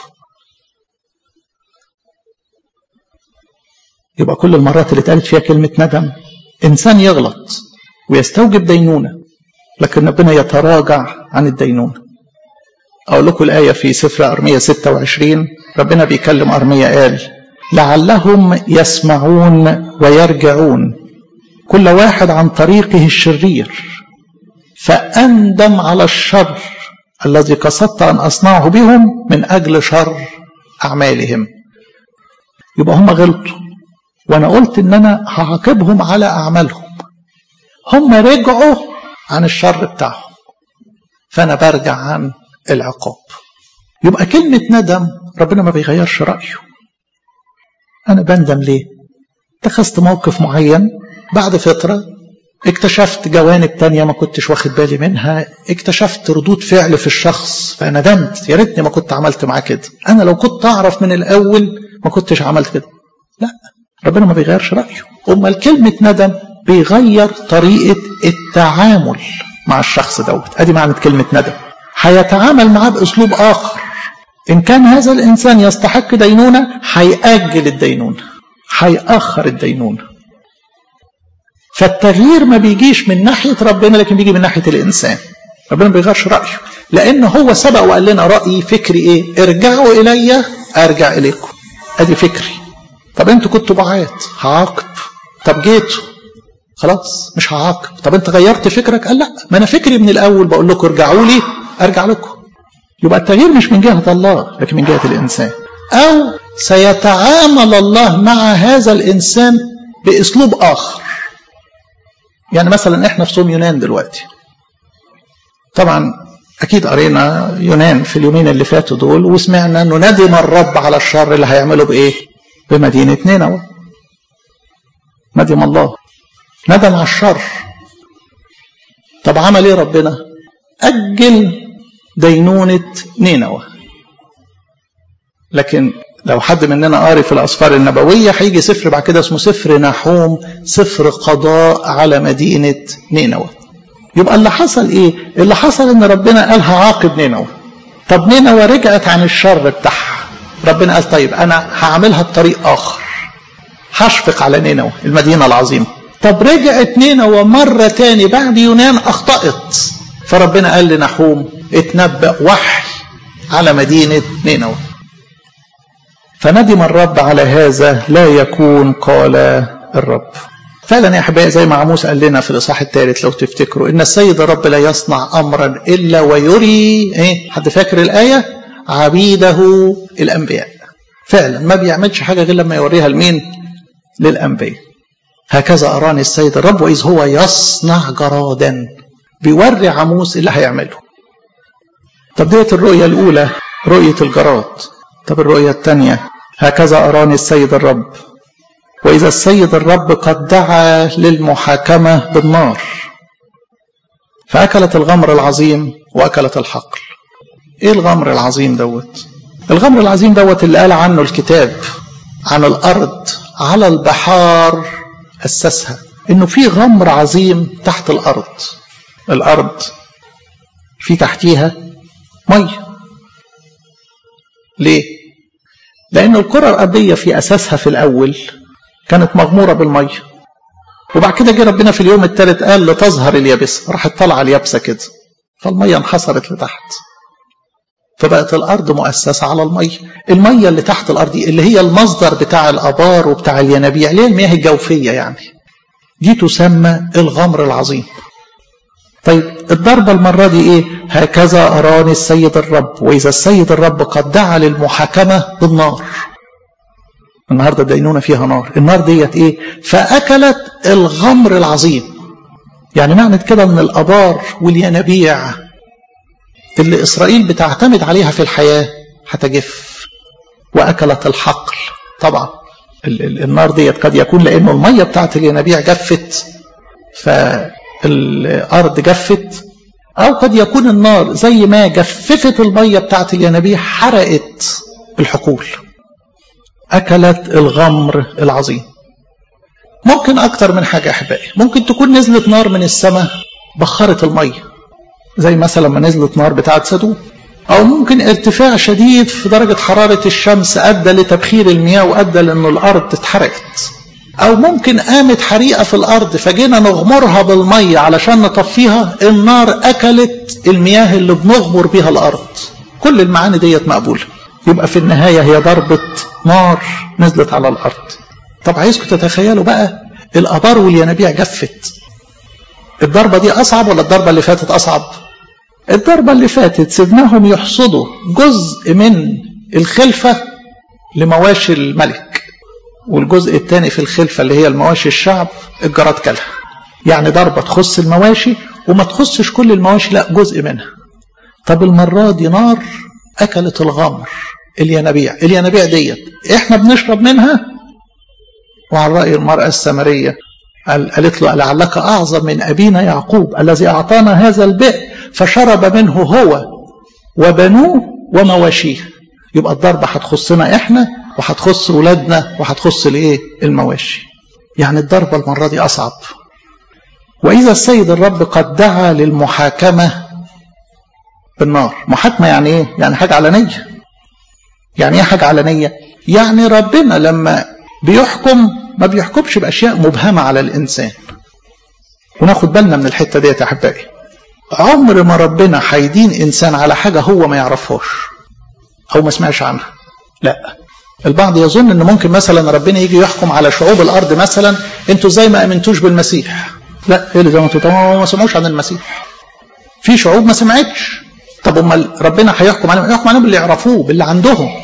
يبقى كل المرات اللي اتقالت فيها كلمة ندم إنسان يغلط ويستوجب دينونة لكن ربنا يتراجع عن الدينونة أقول لكم الآية في سفر أرمية 26 ربنا بيكلم أرمية قال لعلهم يسمعون ويرجعون كل واحد عن طريقه الشرير فأندم على الشر الذي قصدت أن أصنعه بهم من أجل شر أعمالهم يبقى هم غلطوا وانا قلت ان انا هعاقبهم على اعمالهم هم رجعوا عن الشر بتاعهم فانا برجع عن العقاب يبقى كلمة ندم ربنا ما بيغيرش رأيه أنا بندم ليه اتخذت موقف معين بعد فترة اكتشفت جوانب تانية ما كنتش واخد بالي منها اكتشفت ردود فعل في الشخص فندمت يا ريتني ما كنت عملت معاه كده انا لو كنت اعرف من الاول ما كنتش عملت كده لا ربنا ما بيغيرش رأيه أمال كلمة ندم بيغير طريقة التعامل مع الشخص دوت أدي معنى كلمة ندم هيتعامل معاه بأسلوب آخر إن كان هذا الإنسان يستحق دينونة هيأجل الدينونة هيأخر الدينونة فالتغيير ما بيجيش من ناحية ربنا لكن بيجي من ناحية الإنسان ربنا ما بيغيرش رأيه لأن هو سبق وقال لنا رأيي فكري إيه ارجعوا إلي أرجع إليكم أدي فكري طب انتوا كنتوا بعاد هعاقب طب جيتوا خلاص مش هعاقب طب انت غيرت فكرك قال لا ما انا فكري من الاول بقول لكم ارجعوا لي ارجع لكم يبقى التغيير مش من جهه الله لكن من جهه الانسان أو سيتعامل الله مع هذا الإنسان بأسلوب آخر يعني مثلا إحنا في صوم يونان دلوقتي طبعا أكيد قرينا يونان في اليومين اللي فاتوا دول وسمعنا أنه ندم الرب على الشر اللي هيعمله بإيه؟ بمدينة نينوى ندم الله ندم على الشر طب عمل ايه ربنا اجل دينونه نينوى لكن لو حد مننا قاري في الاسفار النبويه هيجي سفر بعد كده اسمه سفر نحوم سفر قضاء على مدينه نينوى يبقى اللي حصل ايه اللي حصل ان ربنا قال هعاقب نينوى طب نينوى رجعت عن الشر بتاعها ربنا قال طيب انا هعملها بطريق اخر هشفق على نينوى المدينه العظيمه طب رجعت نينوى مرة تاني بعد يونان أخطأت فربنا قال لنحوم اتنبأ وحي على مدينة نينوى فندم الرب على هذا لا يكون قال الرب فعلا يا احبائي زي ما عموس قال لنا في الاصحاح الثالث لو تفتكروا ان السيد الرب لا يصنع امرا الا ويري ايه حد فاكر الايه عبيده الانبياء فعلا ما بيعملش حاجه غير لما يوريها لمين للانبياء هكذا أراني السيد الرب وإذ هو يصنع جرادا بيوري عموس اللي هيعمله طب ديت الرؤية الأولى رؤية الجراد طب الرؤية الثانية هكذا أراني السيد الرب وإذا السيد الرب قد دعا للمحاكمة بالنار فأكلت الغمر العظيم وأكلت الحقل إيه الغمر العظيم دوت الغمر العظيم دوت اللي قال عنه الكتاب عن الأرض على البحار أسسها إنه في غمر عظيم تحت الأرض الأرض في تحتيها مية ليه؟ لأن الكرة الأرضية في أساسها في الأول كانت مغمورة بالمية وبعد كده جه ربنا في اليوم الثالث قال لتظهر اليابسة راحت طالعة اليابسة كده فالمية انحصرت لتحت فبقت الأرض مؤسسة على المية المية اللي تحت الأرض اللي هي المصدر بتاع الأبار وبتاع الينابيع اللي هي المياه الجوفية يعني دي تسمى الغمر العظيم طيب الضربة المرة دي إيه هكذا أراني السيد الرب وإذا السيد الرب قد دعا للمحاكمة بالنار النهاردة دينونة فيها نار النار ديت إيه فأكلت الغمر العظيم يعني معنى كده أن الأبار والينابيع اللي إسرائيل بتعتمد عليها في الحياة هتجف وأكلت الحقل طبعا النار ديت قد يكون لأنه المية بتاعت الينابيع جفت فالأرض جفت أو قد يكون النار زي ما جففت المية بتاعت الينابيع حرقت الحقول أكلت الغمر العظيم ممكن أكتر من حاجة أحبائي ممكن تكون نزلت نار من السماء بخرت المية زي مثلا ما نزلت نار بتاعت سدوم أو ممكن ارتفاع شديد في درجة حرارة الشمس أدى لتبخير المياه وأدى لأنه الأرض اتحرقت أو ممكن قامت حريقة في الأرض فجينا نغمرها بالمية علشان نطفيها النار أكلت المياه اللي بنغمر بيها الأرض كل المعاني ديت مقبولة يبقى في النهاية هي ضربة نار نزلت على الأرض طب عايزكم تتخيلوا بقى الآبار والينابيع جفت الضربة دي أصعب ولا الضربة اللي فاتت أصعب الضربة اللي فاتت سيبناهم يحصدوا جزء من الخلفة لمواشي الملك والجزء الثاني في الخلفة اللي هي المواشي الشعب الجراد كلها يعني ضربة تخص المواشي وما تخصش كل المواشي لا جزء منها طب المرة دي نار أكلت الغمر الينابيع الينابيع ديت احنا بنشرب منها وعلى رأي المرأة السمرية قال قالت له لعلك أعظم من أبينا يعقوب الذي أعطانا هذا البئر فشرب منه هو وبنوه ومواشيه يبقى الضربة هتخصنا احنا وهتخص ولادنا وهتخص الايه المواشي يعني الضربة المرة دي أصعب وإذا السيد الرب قد دعا للمحاكمة بالنار محاكمة يعني ايه يعني حاجة علنية يعني ايه حاجة علنية يعني ربنا لما بيحكم ما بيحكمش بأشياء مبهمة على الإنسان وناخد بالنا من الحتة دي يا أحبائي عمر ما ربنا هيدين إنسان على حاجة هو ما يعرفهاش أو ما سمعش عنها لا البعض يظن ان ممكن مثلا ربنا يجي يحكم على شعوب الارض مثلا انتوا ازاي ما امنتوش بالمسيح لا ايه اللي زي ما انتوا ما سمعوش عن المسيح في شعوب ما سمعتش طب امال ربنا هيحكم عليهم يحكم عليهم باللي يعرفوه باللي عندهم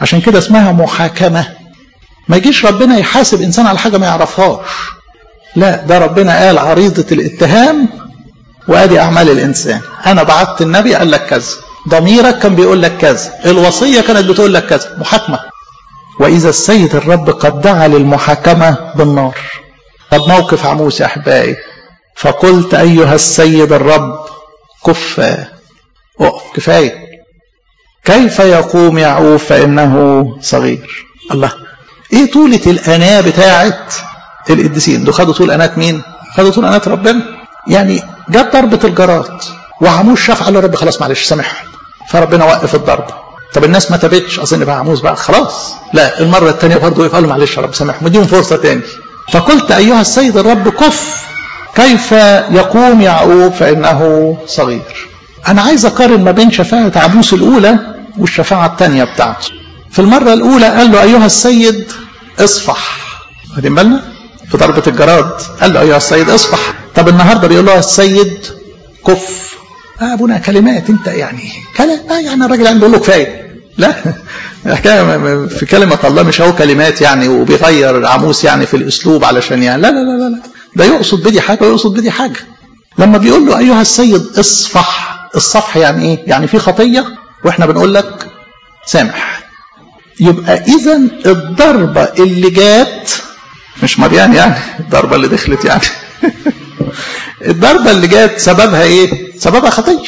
عشان كده اسمها محاكمة ما يجيش ربنا يحاسب إنسان على حاجة ما يعرفهاش لا ده ربنا قال عريضة الاتهام وادي أعمال الإنسان أنا بعت النبي قال لك كذا ضميرك كان بيقول لك كذا الوصية كانت بتقول لك كذا محاكمة وإذا السيد الرب قد دعا للمحاكمة بالنار طب موقف عموس يا أحبائي فقلت أيها السيد الرب كف اقف كفاية كيف يقوم يعقوب فإنه صغير الله ايه طولة الأناة بتاعت القديسين دول خدوا طول أناة مين خدوا طول أناة ربنا يعني جت ضربة الجراد وعموس شاف قال له رب خلاص معلش سامحهم فربنا وقف الضربة طب الناس ما تابتش اظن بقى عموس بقى خلاص لا المرة الثانية برضه وقف قال له معلش يا رب سامحهم اديهم فرصة تاني فقلت أيها السيد الرب كف كيف يقوم يعقوب فإنه صغير أنا عايز أقارن ما بين شفاعة عبوس الأولى والشفاعة الثانية بتاعته في المرة الأولى قال له أيها السيد اصفح واخدين بالنا في ضربة الجراد قال له أيها السيد اصفح طب النهاردة بيقول له السيد كف آه أبونا كلمات أنت يعني كلام آه يعني الراجل يعني بيقول له كفاية لا حكاية في كلمة الله مش هو كلمات يعني وبيغير عموس يعني في الأسلوب علشان يعني لا لا لا لا ده يقصد بدي حاجة ويقصد بدي حاجة لما بيقول له أيها السيد اصفح الصفح يعني إيه؟ يعني في خطية وإحنا بنقول لك سامح يبقى إذا الضربة اللي جات مش مريان يعني الضربة اللي دخلت يعني الضربة اللي جات سببها إيه؟ سببها خطية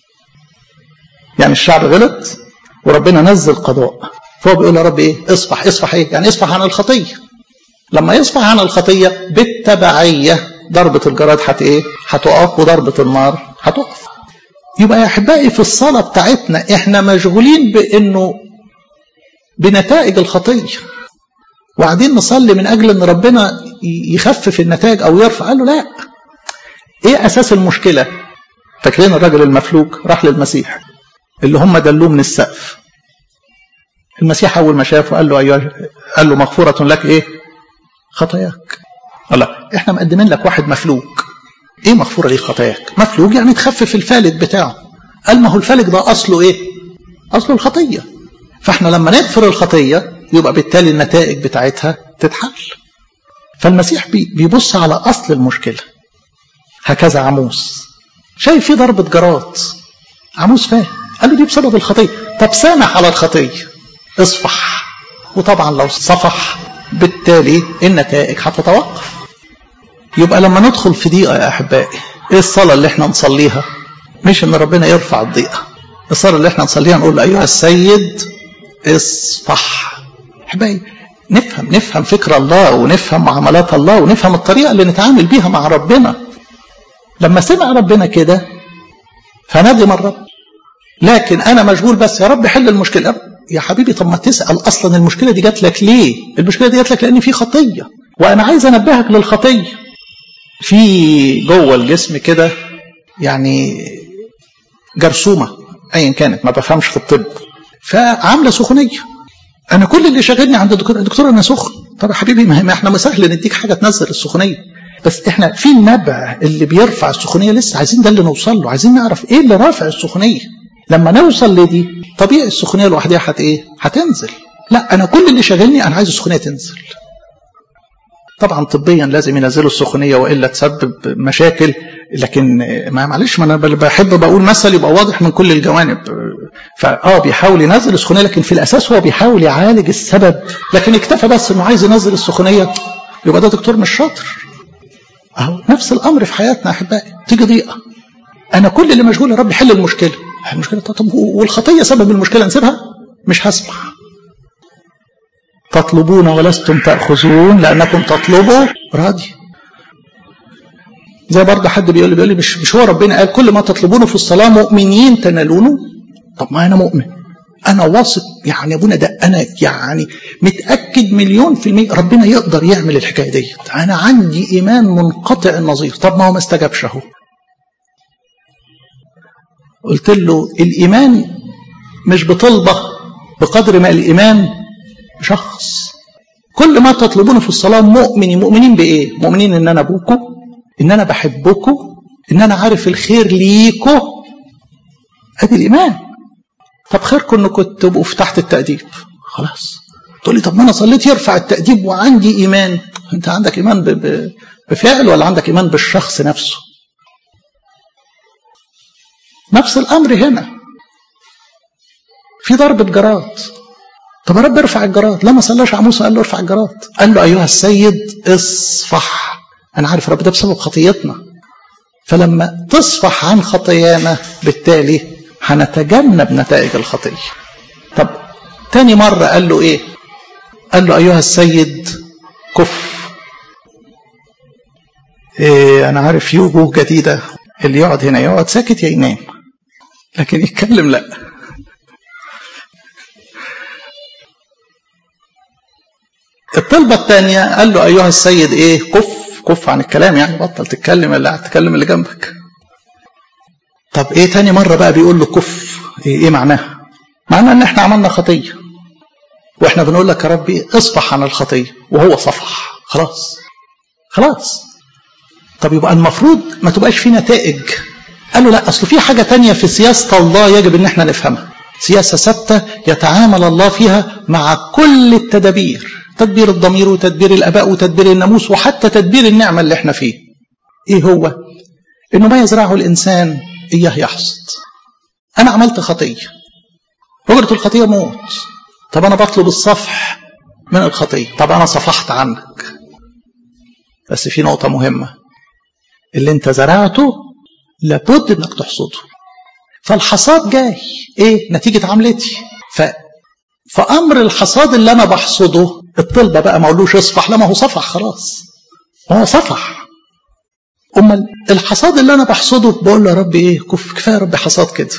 يعني الشعب غلط وربنا نزل قضاء فهو بيقول يا رب ايه اصفح اصفح ايه يعني اصفح عن الخطيه لما يصفح عن الخطيه بالتبعيه ضربه الجراد هت ايه هتقف وضربه النار هتقف يبقى يا احبائي في الصلاه بتاعتنا احنا مشغولين بانه بنتائج الخطيه وقاعدين نصلي من اجل ان ربنا يخفف النتائج او يرفع قال له لا ايه اساس المشكله فاكرين الراجل المفلوج راح للمسيح اللي هم دلوه من السقف المسيح اول ما شافه قال له ايها قال له مغفوره لك ايه خطاياك الله احنا مقدمين لك واحد مفلوج ايه مغفوره ليه خطاياك مفلوج يعني تخفف الفالج بتاعه قال ما هو الفالج ده اصله ايه اصله الخطيه فاحنا لما نغفر الخطيه يبقى بالتالي النتائج بتاعتها تتحل فالمسيح بيبص على اصل المشكله هكذا عموس شايف في ضربه جراد عموس فاهم قال له دي بسبب الخطيه طب سامح على الخطيه اصفح وطبعا لو صفح بالتالي النتائج هتتوقف يبقى لما ندخل في ضيقه يا احبائي ايه الصلاه اللي احنا نصليها مش ان ربنا يرفع الضيقه الصلاه اللي احنا نصليها نقول ايها السيد اصفح احبائي نفهم نفهم فكر الله ونفهم معاملات الله ونفهم الطريقه اللي نتعامل بيها مع ربنا لما سمع ربنا كده فندم الرب لكن انا مشغول بس يا رب حل المشكله يا حبيبي طب ما تسال اصلا المشكله دي جات لك ليه المشكله دي جات لك لان في خطيه وانا عايز انبهك للخطيه في جوه الجسم كده يعني جرثومه ايا كانت ما بفهمش في الطب فعامله سخونيه انا كل اللي شاغلني عند الدكتور الدكتور انا سخن طب يا حبيبي ما احنا سهل نديك حاجه تنزل السخونيه بس احنا في النبع اللي بيرفع السخونيه لسه عايزين ده اللي نوصل له عايزين نعرف ايه اللي رافع السخونيه لما نوصل لدي طبيعي السخونيه لوحدها هت ايه هتنزل لا انا كل اللي شاغلني انا عايز السخونيه تنزل طبعا طبيا لازم ينزلوا السخونيه والا تسبب مشاكل لكن ما معلش ما انا بحب بقول مثل يبقى واضح من كل الجوانب فاه بيحاول ينزل السخونيه لكن في الاساس هو بيحاول يعالج السبب لكن اكتفى بس انه عايز ينزل السخونيه يبقى ده دكتور مش شاطر اهو نفس الامر في حياتنا احبائي تيجي ضيقه انا كل اللي مشغول يا رب حل المشكله المشكله طب والخطيه سبب المشكله نسيبها مش هسمح تطلبون ولستم تاخذون لانكم تطلبوا راضي زي برضه حد بيقول لي بيقول لي مش مش هو ربنا قال كل ما تطلبونه في الصلاه مؤمنين تنالونه طب ما انا مؤمن انا واثق يعني ابونا ده انا يعني متاكد مليون في الميه ربنا يقدر يعمل الحكايه ديت انا عندي ايمان منقطع النظير طب ما هو ما استجابش اهو قلت له الايمان مش بطلبه بقدر ما الايمان شخص كل ما تطلبونه في الصلاه مؤمنين مؤمنين بايه مؤمنين ان انا ابوكم ان انا بحبكم ان انا عارف الخير ليكم ادي الايمان طب خيركم انكم تبقوا في تحت التاديب خلاص تقول لي طب ما انا صليت يرفع التأديب وعندي ايمان انت عندك ايمان ب... ب... بفعل ولا عندك ايمان بالشخص نفسه نفس الامر هنا في ضربة جراد طب يا رب ارفع الجراد لما صلاش على موسى قال له ارفع الجراد قال له ايها السيد اصفح انا عارف رب ده بسبب خطيتنا فلما تصفح عن خطايانا بالتالي هنتجنب نتائج الخطيه طب تاني مرة قال له ايه قال له ايها السيد كف إيه انا عارف في وجوه جديدة اللي يقعد هنا يقعد ساكت يا ينام لكن يتكلم لا الطلبة الثانية قال له أيها السيد إيه كف كف عن الكلام يعني بطل تتكلم اللي قاعد تتكلم اللي جنبك طب إيه تاني مرة بقى بيقول له كف إيه, إيه معناها معناه إن إحنا عملنا خطية وإحنا بنقول لك يا ربي اصفح عن الخطية وهو صفح خلاص خلاص طب يبقى المفروض ما تبقاش في نتائج قال له لا أصل في حاجة تانية في سياسة الله يجب إن إحنا نفهمها سياسة ثابتة يتعامل الله فيها مع كل التدابير تدبير الضمير وتدبير الاباء وتدبير الناموس وحتى تدبير النعمه اللي احنا فيه. ايه هو؟ انه ما يزرعه الانسان اياه يحصد. انا عملت خطيه. اجره الخطيه موت. طب انا بطلب الصفح من الخطيه، طب انا صفحت عنك. بس في نقطه مهمه. اللي انت زرعته لابد انك تحصده. فالحصاد جاي ايه؟ نتيجه عملتي. ف فامر الحصاد اللي انا بحصده الطلبه بقى ما اقولوش اصفح لا ما هو صفح خلاص هو صفح امال الحصاد اللي انا بحصده بقول له يا رب ايه كف كفايه يا رب حصاد كده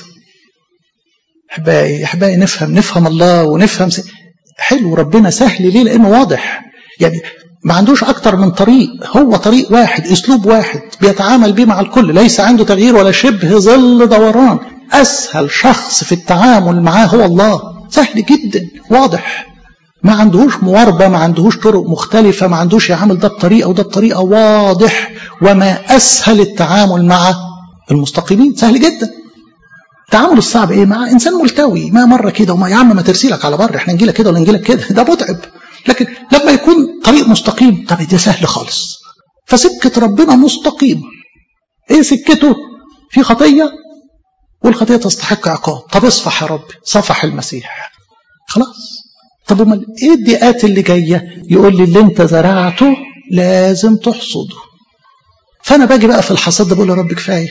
احبائي احبائي نفهم نفهم الله ونفهم س... حلو ربنا سهل ليه لانه واضح يعني ما عندوش اكتر من طريق هو طريق واحد اسلوب واحد بيتعامل بيه مع الكل ليس عنده تغيير ولا شبه ظل دوران اسهل شخص في التعامل معاه هو الله سهل جدا واضح ما عندهوش مواربه ما عندهوش طرق مختلفه ما عندوش يعمل ده بطريقه وده بطريقه واضح وما اسهل التعامل مع المستقيمين سهل جدا التعامل الصعب ايه مع انسان ملتوي ما مره كده وما يا عم ما ترسيلك على بر احنا نجيلك كده ولا نجيلك كده ده متعب لكن لما يكون طريق مستقيم طب ده سهل خالص فسكه ربنا مستقيم ايه سكته في خطيه والخطيه تستحق عقاب طب اصفح يا رب صفح المسيح خلاص طب امال ايه الدقات اللي جايه يقول لي اللي انت زرعته لازم تحصده فانا باجي بقى في الحصاد ده بقول يا رب كفايه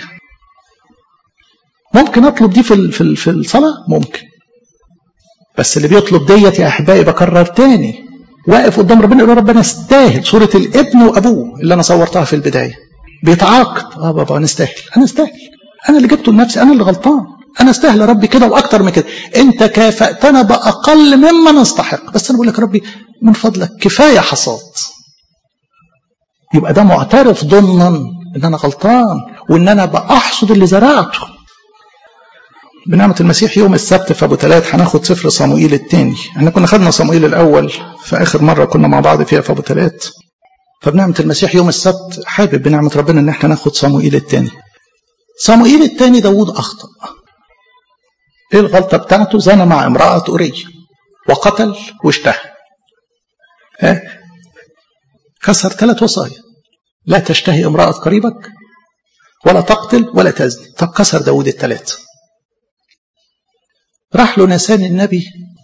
ممكن اطلب دي في في في الصلاه ممكن بس اللي بيطلب ديت يا احبائي بكرر تاني واقف قدام ربنا يقول ربنا استاهل صوره الابن وابوه اللي انا صورتها في البدايه بيتعاقب اه بابا انا استاهل انا استاهل انا اللي جبته لنفسي انا اللي غلطان انا استاهل يا ربي كده واكتر من كده انت كافاتنا باقل مما نستحق بس انا بقول لك ربي من فضلك كفايه حصاد يبقى ده معترف ضمنا ان انا غلطان وان انا باحصد اللي زرعته بنعمة المسيح يوم السبت في أبو تلات هناخد سفر صموئيل الثاني احنا كنا خدنا صموئيل الأول في آخر مرة كنا مع بعض فيها في أبو تلات فبنعمة المسيح يوم السبت حابب بنعمة ربنا إن احنا ناخد صموئيل الثاني صموئيل الثاني داوود أخطأ ايه الغلطة بتاعته زنى مع امرأة أورية وقتل واشتهى اه؟ كسر ثلاث وصايا لا تشتهي امرأة قريبك ولا تقتل ولا تزني طب كسر داود الثلاثة راح له نسان النبي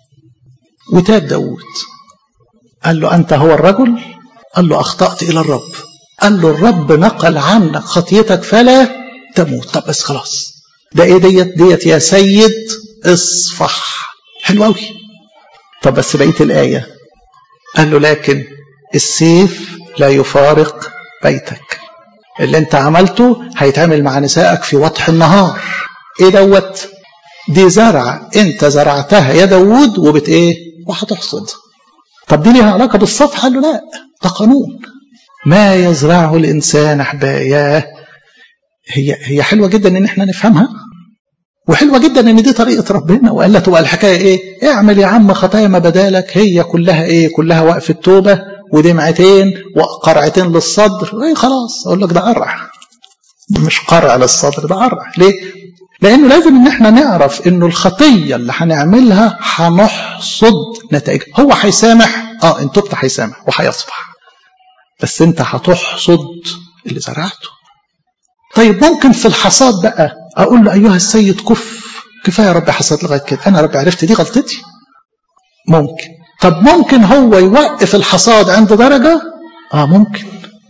وتاب داود قال له أنت هو الرجل قال له أخطأت إلى الرب قال له الرب نقل عنك خطيتك فلا تموت طب بس خلاص ده ايه ديت ديت يا سيد اصفح حلو قوي طب بس بقيه الايه قال له لكن السيف لا يفارق بيتك اللي انت عملته هيتعمل مع نسائك في وضح النهار ايه دوت دي زرع انت زرعتها يا داوود وبت ايه وهتحصد طب دي ليها علاقه بالصفح قال له لا ده قانون ما يزرعه الانسان احبائي هي هي حلوه جدا ان احنا نفهمها وحلوه جدا ان دي طريقه ربنا والا تبقى الحكايه ايه؟ اعمل يا عم خطايا ما بدالك هي كلها ايه؟ كلها وقف التوبه ودمعتين وقرعتين للصدر ايه خلاص اقول لك ده قرع مش قرع للصدر ده قرع ليه؟ لانه لازم ان احنا نعرف انه الخطيه اللي هنعملها هنحصد نتائجها هو هيسامح اه ان تبت هيسامح وهيصفح بس انت هتحصد اللي زرعته طيب ممكن في الحصاد بقى اقول له ايها السيد كف كفايه يا رب حصاد لغايه كده انا يا رب عرفت دي غلطتي ممكن طب ممكن هو يوقف الحصاد عند درجه اه ممكن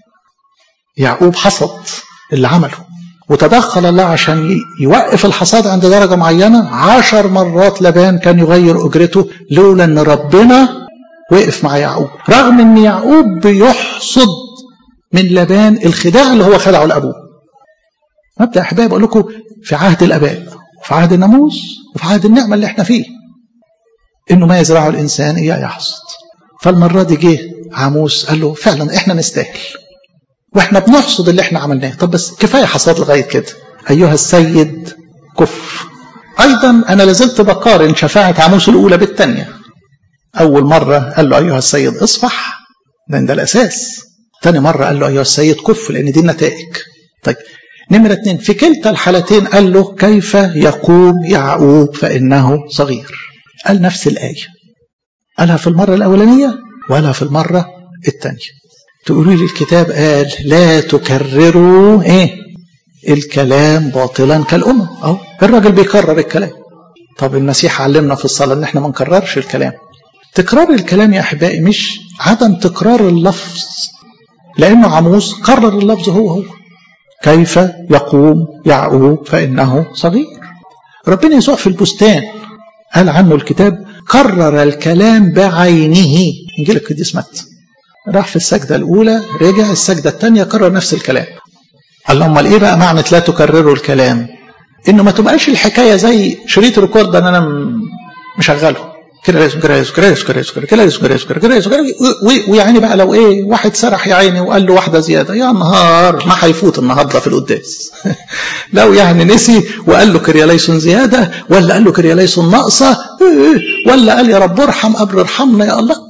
يعقوب حصد اللي عمله وتدخل الله عشان يوقف الحصاد عند درجة معينة عشر مرات لبان كان يغير أجرته لولا أن ربنا وقف مع يعقوب رغم أن يعقوب بيحصد من لبان الخداع اللي هو خدعه لأبوه مبدأ أحبائي بقول لكم في عهد الآباء وفي عهد الناموس وفي عهد النعمة اللي احنا فيه إنه ما يزرعه الإنسان إياه يحصد فالمرة دي جه عاموس قال له فعلا احنا نستاهل واحنا بنحصد اللي احنا عملناه طب بس كفايه حصاد لغايه كده ايها السيد كف ايضا انا لازلت بقارن شفاعه عاموس الاولى بالثانيه اول مره قال له ايها السيد اصفح لان ده الاساس ثاني مره قال له ايها السيد كف لان دي النتائج طيب نمرة اثنين في كلتا الحالتين قال له كيف يقوم يعقوب فإنه صغير قال نفس الآية قالها في المرة الأولانية وقالها في المرة الثانية تقولوا لي الكتاب قال لا تكرروا ايه الكلام باطلا كالامم اهو الراجل بيكرر الكلام طب المسيح علمنا في الصلاه ان احنا ما نكررش الكلام تكرار الكلام يا احبائي مش عدم تكرار اللفظ لانه عموس كرر اللفظ هو هو كيف يقوم يعقوب فانه صغير ربنا يسوع في البستان قال عنه الكتاب كرر الكلام بعينه انجيل القديس متى راح في السجدة الأولى رجع السجدة الثانية كرر نفس الكلام قال لهم امال ايه بقى معنى لا تكرروا الكلام انه ما تبقاش الحكايه زي شريط ريكورد ان انا مشغله كده لازم كده لازم كده لازم كده لازم كده لازم كده لازم كده لازم ويعني بقى لو ايه واحد سرح يا عيني وقال له واحده زياده يا نهار ما هيفوت النهارده في القداس لو يعني نسي وقال له كرياليسون زياده ولا قال له كرياليسون ناقصه ولا قال يا رب ارحم قبل ارحمنا يا الله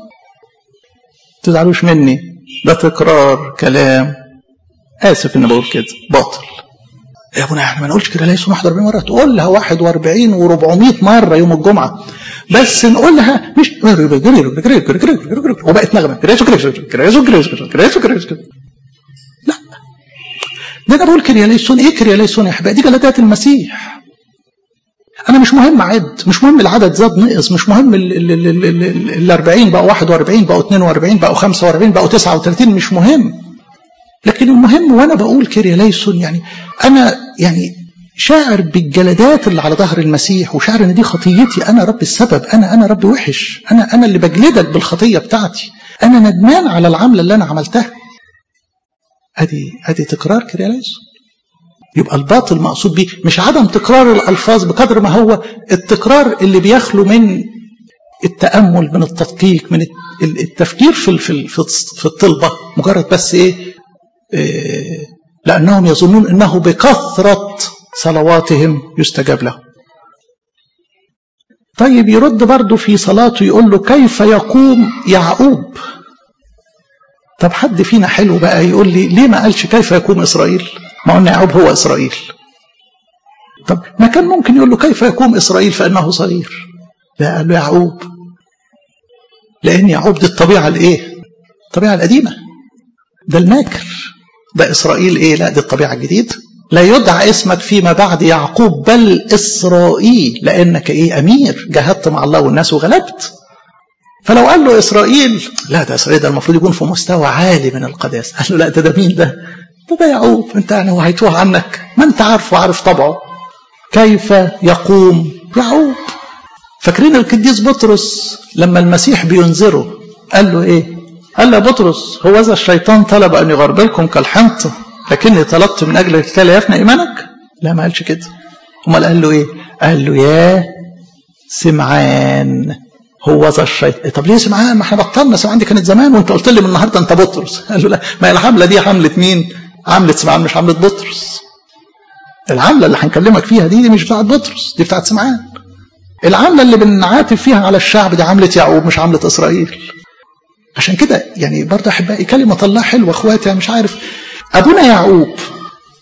تزعلوش مني ده تكرار كلام اسف اني بقول كده باطل يا ابونا احنا ما نقولش كده ليس 41 مره تقولها 41 و400 مره يوم الجمعه بس نقولها مش وبقت نغمه لا ده انا بقول كرياليسون ايه كرياليسون يا احبائي دي جلدات المسيح انا مش مهم اعد مش مهم العدد زاد نقص مش مهم ال 40 بقوا 41 بقوا 42 بقوا 45 بقوا 39 مش مهم لكن المهم وانا بقول كيريا ليسون يعني انا يعني شاعر بالجلدات اللي على ظهر المسيح وشاعر ان دي خطيتي انا رب السبب انا انا رب وحش انا انا اللي بجلدك بالخطيه بتاعتي انا ندمان على العمله اللي انا عملتها ادي ادي تكرار كيريا ليسون يبقى الباطل مقصود بيه مش عدم تكرار الالفاظ بقدر ما هو التكرار اللي بيخلو من التامل من التدقيق من التفكير في في في الطلبه مجرد بس ايه لأنهم يظنون أنه بكثرة صلواتهم يستجاب لهم طيب يرد برضه في صلاته يقول له كيف يقوم يعقوب طب حد فينا حلو بقى يقول لي ليه ما قالش كيف يقوم إسرائيل ما قلنا يعقوب هو إسرائيل طب ما كان ممكن يقول له كيف يقوم إسرائيل فإنه صغير لا قال له يعقوب لأن يعقوب دي الطبيعة الإيه الطبيعة القديمة ده الماكر ده إسرائيل إيه لا دي الطبيعة الجديدة لا يدعى اسمك فيما بعد يعقوب بل إسرائيل لأنك إيه أمير جاهدت مع الله والناس وغلبت فلو قال له إسرائيل لا ده إسرائيل ده المفروض يكون في مستوى عالي من القداسة قال له لا ده ده مين ده ده ده يعقوب أنت يعني هو هيتوه عنك ما أنت عارفه عارف طبعه كيف يقوم يعقوب فاكرين القديس بطرس لما المسيح بينذره قال له ايه قال له يا بطرس هو ذا الشيطان طلب ان يغربلكم كالحنطه لكني طلبت من اجل الكتاب يفنى ايمانك لا ما قالش كده امال قال له ايه قال له يا سمعان هو ذا الشيطان طب ليه سمعان ما احنا بطلنا سمعان دي كانت زمان وانت قلت لي من النهارده انت بطرس قال له لا ما هي الحمله دي حمله مين عمله سمعان مش عمله بطرس العمله اللي هنكلمك فيها دي, دي مش بتاعت بطرس دي بتاعت سمعان العمله اللي بنعاتب فيها على الشعب دي عمله يعقوب مش عمله اسرائيل عشان كده يعني برضه احبائي كلمه الله حلوه اخواتي مش عارف ابونا يعقوب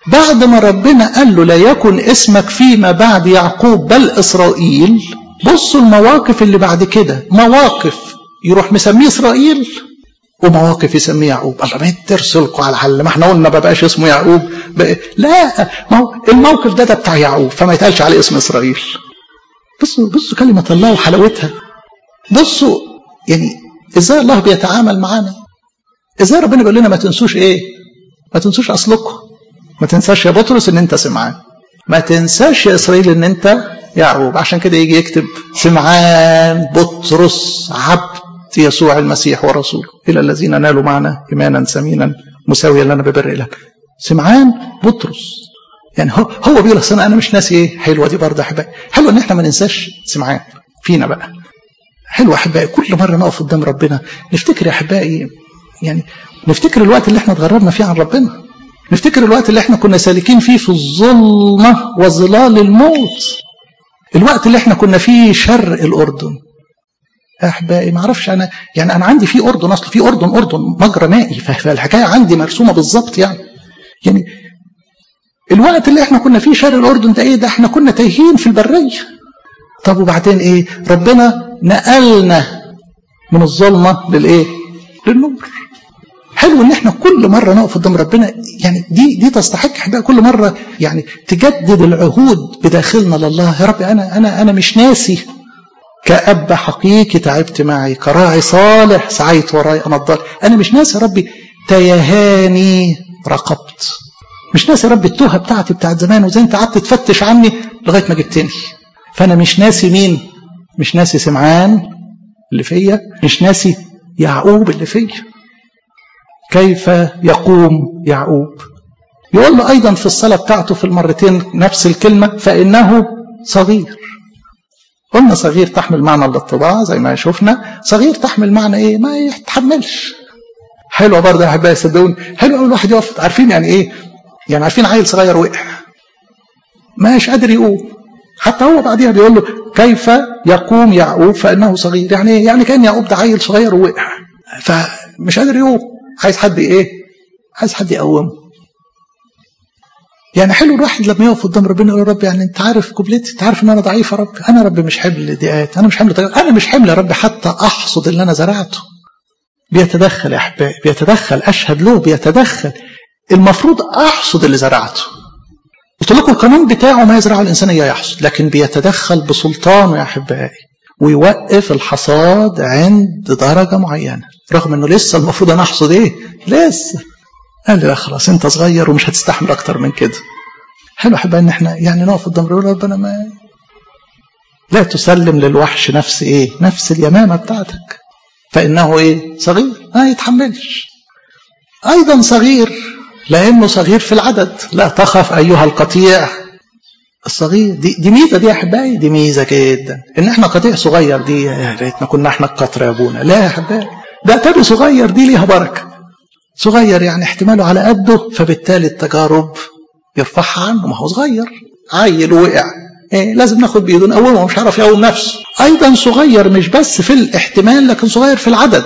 بعد ما ربنا قال له لا يكن اسمك فيما بعد يعقوب بل إسرائيل بصوا المواقف اللي بعد كده مواقف يروح مسميه إسرائيل ومواقف يسميه يعقوب الله ما ترسلكوا على حل ما احنا قلنا ما بقاش اسمه يعقوب بقى. لا ما هو الموقف ده ده بتاع يعقوب فما يتقالش عليه اسم إسرائيل بصوا بصوا كلمة الله وحلاوتها بصوا يعني ازاي الله بيتعامل معانا ازاي ربنا بيقول لنا ما تنسوش ايه ما تنسوش اصلكم ما تنساش يا بطرس ان انت سمعان ما تنساش يا اسرائيل ان انت يعقوب عشان كده يجي يكتب سمعان بطرس عبد يسوع المسيح ورسوله الى الذين نالوا معنا ايمانا ثمينا مساويا لنا ببر لك سمعان بطرس يعني هو هو بيقول اصل انا مش ناسي ايه حلوه دي برضه احبائي حلوه ان احنا ما ننساش سمعان فينا بقى حلوه احبائي كل مره نقف قدام ربنا نفتكر يا احبائي يعني نفتكر الوقت اللي احنا اتغربنا فيه عن ربنا نفتكر الوقت اللي احنا كنا سالكين فيه في الظلمه وظلال الموت الوقت اللي احنا كنا فيه شرق الاردن احبائي ما اعرفش انا يعني انا عندي في اردن اصل في اردن اردن مجرى مائي فالحكايه عندي مرسومه بالظبط يعني يعني الوقت اللي احنا كنا فيه شرق الاردن ده ايه ده احنا كنا تايهين في البريه طب وبعدين ايه ربنا نقلنا من الظلمه للايه للنور حلو ان احنا كل مره نقف قدام ربنا يعني دي دي تستحق احبائي كل مره يعني تجدد العهود بداخلنا لله يا رب انا انا انا مش ناسي كأب حقيقي تعبت معي كراعي صالح سعيت وراي أنا الضال أنا مش ناسي يا ربي تيهاني رقبت مش ناسي يا ربي التوهة بتاعتي بتاعت زمان وزي انت قعدت تفتش عني لغاية ما جبتني فأنا مش ناسي مين مش ناسي سمعان اللي فيا مش ناسي يعقوب اللي فيا كيف يقوم يعقوب يقول له أيضا في الصلاة بتاعته في المرتين نفس الكلمة فإنه صغير قلنا صغير تحمل معنى الاتضاع زي ما شفنا صغير تحمل معنى ايه ما يتحملش حلوه برضه يا احبائي صدقوني حلو قوي الواحد يقف عارفين يعني ايه يعني عارفين عيل صغير وقع مش قادر يقوم حتى هو بعديها بيقول له كيف يقوم يعقوب فانه صغير يعني ايه يعني كان يعقوب ده عيل صغير ووقع فمش قادر يقوم عايز حد ايه عايز حد يقومه يعني حلو الواحد لما يقف قدام ربنا يقول يا رب يعني انت عارف قبلتي انت عارف ان انا ضعيف يا رب انا رب مش حمل دقات انا مش حمل طيب. انا مش حمل يا رب حتى احصد اللي انا زرعته بيتدخل يا احبائي بيتدخل اشهد له بيتدخل المفروض احصد اللي زرعته قلت لكم القانون بتاعه ما يزرعه الانسان اياه يحصد لكن بيتدخل بسلطانه يا احبائي ويوقف الحصاد عند درجه معينه رغم انه لسه المفروض انا احصد ايه لسه قال لي خلاص انت صغير ومش هتستحمل اكتر من كده حلو احب ان احنا يعني نقف قدام ربنا ما لا تسلم للوحش نفس ايه نفس اليمامه بتاعتك فانه ايه صغير ما يتحملش ايضا صغير لانه صغير في العدد لا تخف ايها القطيع الصغير دي دي ميزه دي يا احبائي دي ميزه جدا ان احنا قطيع صغير دي يا ريتنا كنا احنا القطر يا ابونا لا يا احبائي ده تاني صغير دي ليها بركه صغير يعني احتماله على قده فبالتالي التجارب يرفعها عنه ما هو صغير عيل وقع إيه لازم ناخد بايده نقومه مش عارف يقوم نفسه ايضا صغير مش بس في الاحتمال لكن صغير في العدد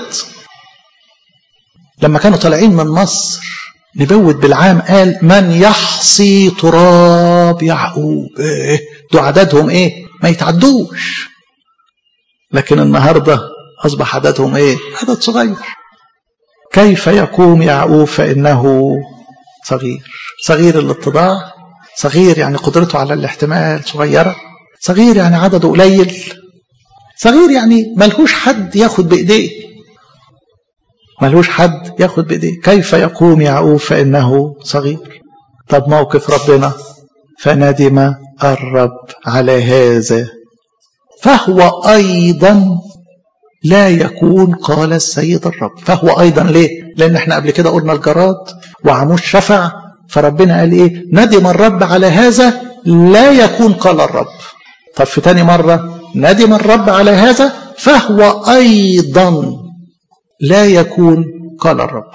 لما كانوا طالعين من مصر نبوت بالعام قال من يحصي تراب يعقوب ايه دول عددهم ايه ما يتعدوش لكن النهارده اصبح عددهم ايه عدد صغير كيف يقوم يعقوب فإنه صغير صغير الاتضاع صغير يعني قدرته على الاحتمال صغيرة صغير يعني عدده قليل صغير يعني ملهوش حد ياخد بإيديه ملهوش حد ياخد بإيديه كيف يقوم يعقوب فإنه صغير طب موقف ربنا فندم الرب على هذا فهو أيضا لا يكون قال السيد الرب فهو أيضا ليه لأن احنا قبل كده قلنا الجراد وعموش شفع فربنا قال ايه ندم الرب على هذا لا يكون قال الرب طب في تاني مرة ندم الرب على هذا فهو أيضا لا يكون قال الرب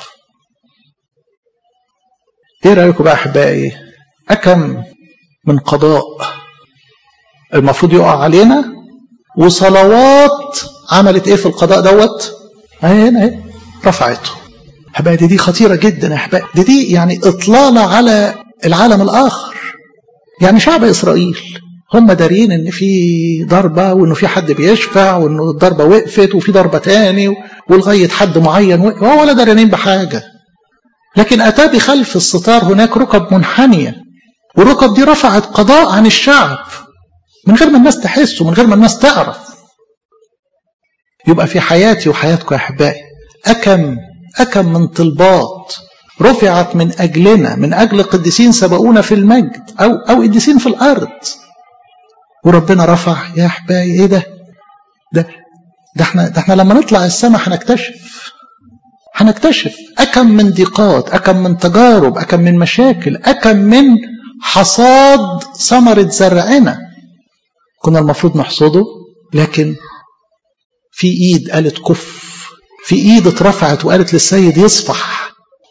ايه رأيكم بقى أحبائي أكم من قضاء المفروض يقع علينا وصلوات عملت ايه في القضاء دوت اهي هنا اهي رفعته احبائي دي, دي خطيره جدا يا احبائي دي دي يعني اطلاله على العالم الآخر يعني شعب إسرائيل هم دارين ان في ضربه وانه في حد بيشفع وانه الضربه وقفت وفي ضربه تاني ولغايه حد معين وقف هو ولا داريين بحاجه لكن اتى بخلف الستار هناك ركب منحنيه والركب دي رفعت قضاء عن الشعب من غير ما الناس تحس ومن غير ما الناس تعرف يبقى في حياتي وحياتكم يا احبائي اكم اكم من طلبات رفعت من اجلنا من اجل قديسين سبقونا في المجد او او قديسين في الارض وربنا رفع يا احبائي ايه ده ده ده احنا ده احنا لما نطلع السماء هنكتشف هنكتشف اكم من ضيقات اكم من تجارب اكم من مشاكل اكم من حصاد ثمرة زرعنا كنا المفروض نحصده لكن في ايد قالت كف في ايد اترفعت وقالت للسيد يصفح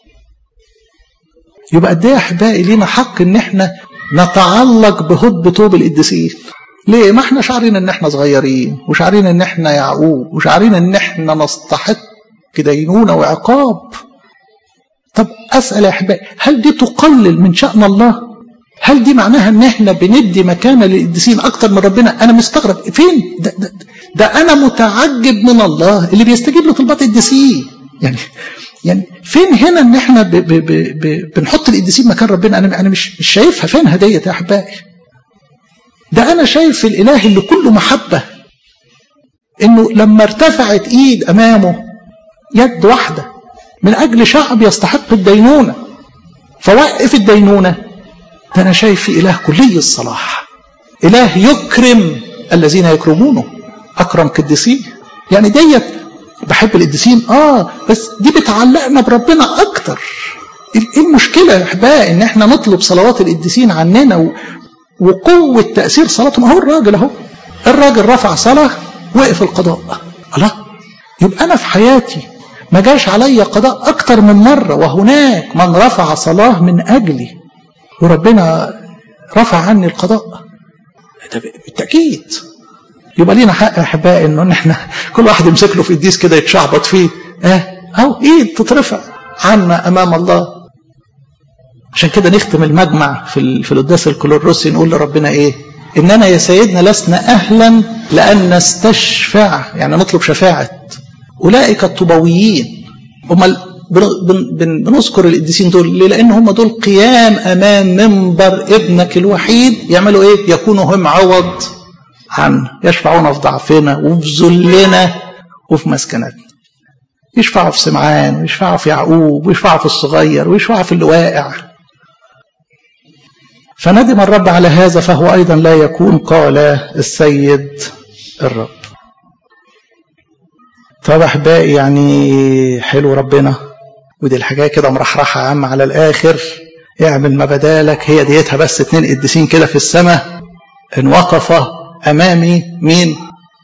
يبقى قد ايه يا احبائي لينا حق ان احنا نتعلق بهد طوب القديسين ليه ما احنا شعرين ان احنا صغيرين وشعرين ان احنا يعقوب وشعرين ان احنا نستحق دينونة وعقاب طب اسأل يا احبائي هل دي تقلل من شأن الله هل دي معناها ان احنا بندي مكانة للقديسين اكتر من ربنا انا مستغرب فين ده, ده, ده انا متعجب من الله اللي بيستجيب لطلبات القديسين يعني يعني فين هنا ان احنا ب ب ب ب بنحط القديسين مكان ربنا انا انا مش مش شايفها فين هديه يا احبائي ده انا شايف الاله اللي كله محبه انه لما ارتفعت ايد امامه يد واحده من اجل شعب يستحق الدينونه فوقف الدينونه ده انا شايف في اله كلي الصلاح اله يكرم الذين يكرمونه اكرم قديسيه يعني ديت بحب القديسين اه بس دي بتعلقنا بربنا اكتر ايه المشكله يا احبائي ان احنا نطلب صلوات القديسين عننا و... وقوه تاثير صلاتهم اهو الراجل اهو الراجل رفع صلاه وقف القضاء الله يبقى انا في حياتي ما جاش عليا قضاء اكتر من مره وهناك من رفع صلاه من اجلي وربنا رفع عني القضاء ده بالتاكيد يبقى لينا حق يا احبائي انه احنا كل واحد يمسك له في الديس كده يتشعبط فيه اه اهو ايد تترفع عنا امام الله عشان كده نختم المجمع في في القداس الكلوروسي نقول لربنا ايه اننا يا سيدنا لسنا اهلا لان نستشفع يعني نطلب شفاعه اولئك الطوبويين امال بنذكر القديسين دول ليه؟ لان هم دول قيام امام منبر ابنك الوحيد يعملوا ايه؟ يكونوا هم عوض عنا يشفعون في ضعفنا وفي ذلنا وفي مسكنتنا يشفعوا في سمعان ويشفعوا في يعقوب ويشفعوا في الصغير ويشفعوا في اللي واقع فندم الرب على هذا فهو أيضا لا يكون قال السيد الرب طب أحبائي يعني حلو ربنا ودي الحكاية كده مرحرحة عم على الآخر اعمل ما بدالك هي ديتها بس اتنين قديسين كده في السماء ان وقف امامي مين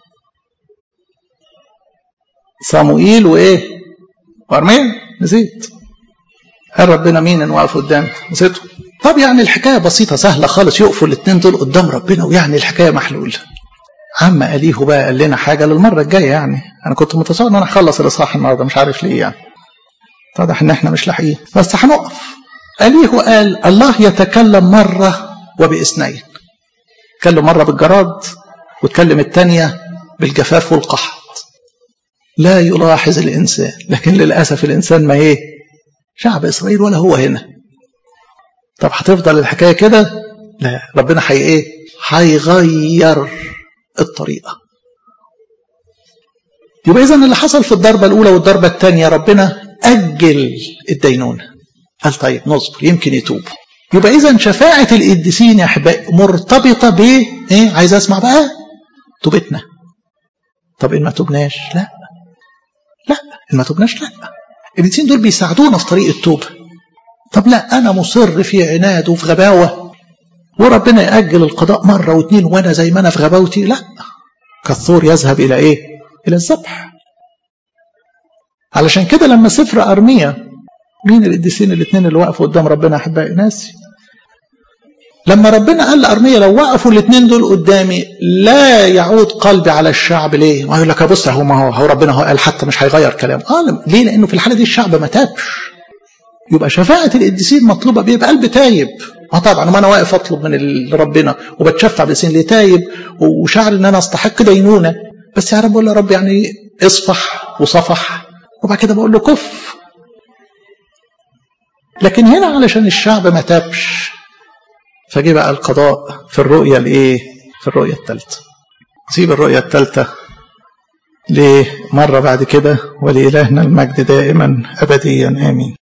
صموئيل وايه وارميا نسيت قال ربنا مين ان واقف قدامي نسيته طب يعني الحكايه بسيطه سهله خالص يقفوا الاثنين دول قدام ربنا ويعني الحكايه محلوله عم اليه بقى قال لنا حاجه للمره الجايه يعني انا كنت متصور ان انا اخلص الاصحاح النهارده مش عارف ليه يعني واضح ان احنا مش لاحقين بس هنقف اليه قال الله يتكلم مره وباثنين اتكلم مرة بالجراد واتكلم التانية بالجفاف والقحط لا يلاحظ الإنسان لكن للأسف الإنسان ما إيه شعب إسرائيل ولا هو هنا طب هتفضل الحكاية كده لا ربنا حي إيه هيغير الطريقة يبقى إذا اللي حصل في الضربة الأولى والضربة الثانية ربنا أجل الدينونة قال طيب نصبر يمكن يتوبوا يبقى اذا شفاعه القديسين يا احبائي مرتبطه ب ايه عايز اسمع بقى توبتنا طب ان ما تبناش لا لا ان ما تبناش لا القديسين دول بيساعدونا في طريق التوبه طب لا انا مصر في عناد وفي غباوه وربنا ياجل القضاء مره واثنين وانا زي ما انا في غباوتي لا كالثور يذهب الى ايه الى الذبح علشان كده لما سفر ارميا مين القديسين الاثنين اللي وقفوا قدام ربنا احبائي ناسي لما ربنا قال لارميا لو وقفوا الاثنين دول قدامي لا يعود قلبي على الشعب ليه؟ ما يقول لك بص هو ما هو, هو ربنا هو قال حتى مش هيغير كلامه اه ليه؟ لانه في الحاله دي الشعب ما تابش يبقى شفاعة القديسين مطلوبة بيه بقلب تايب اه طبعا ما انا واقف اطلب من ربنا وبتشفع بسين لتايب وشعر ان انا استحق دينونه بس يا رب بقول يا رب يعني اصفح وصفح وبعد كده بقول له كف لكن هنا علشان الشعب ما تابش فجي بقى القضاء في الرؤية الايه في الرؤية الثالثة سيب الرؤية الثالثة لمرة بعد كده ولإلهنا المجد دائما أبديا آمين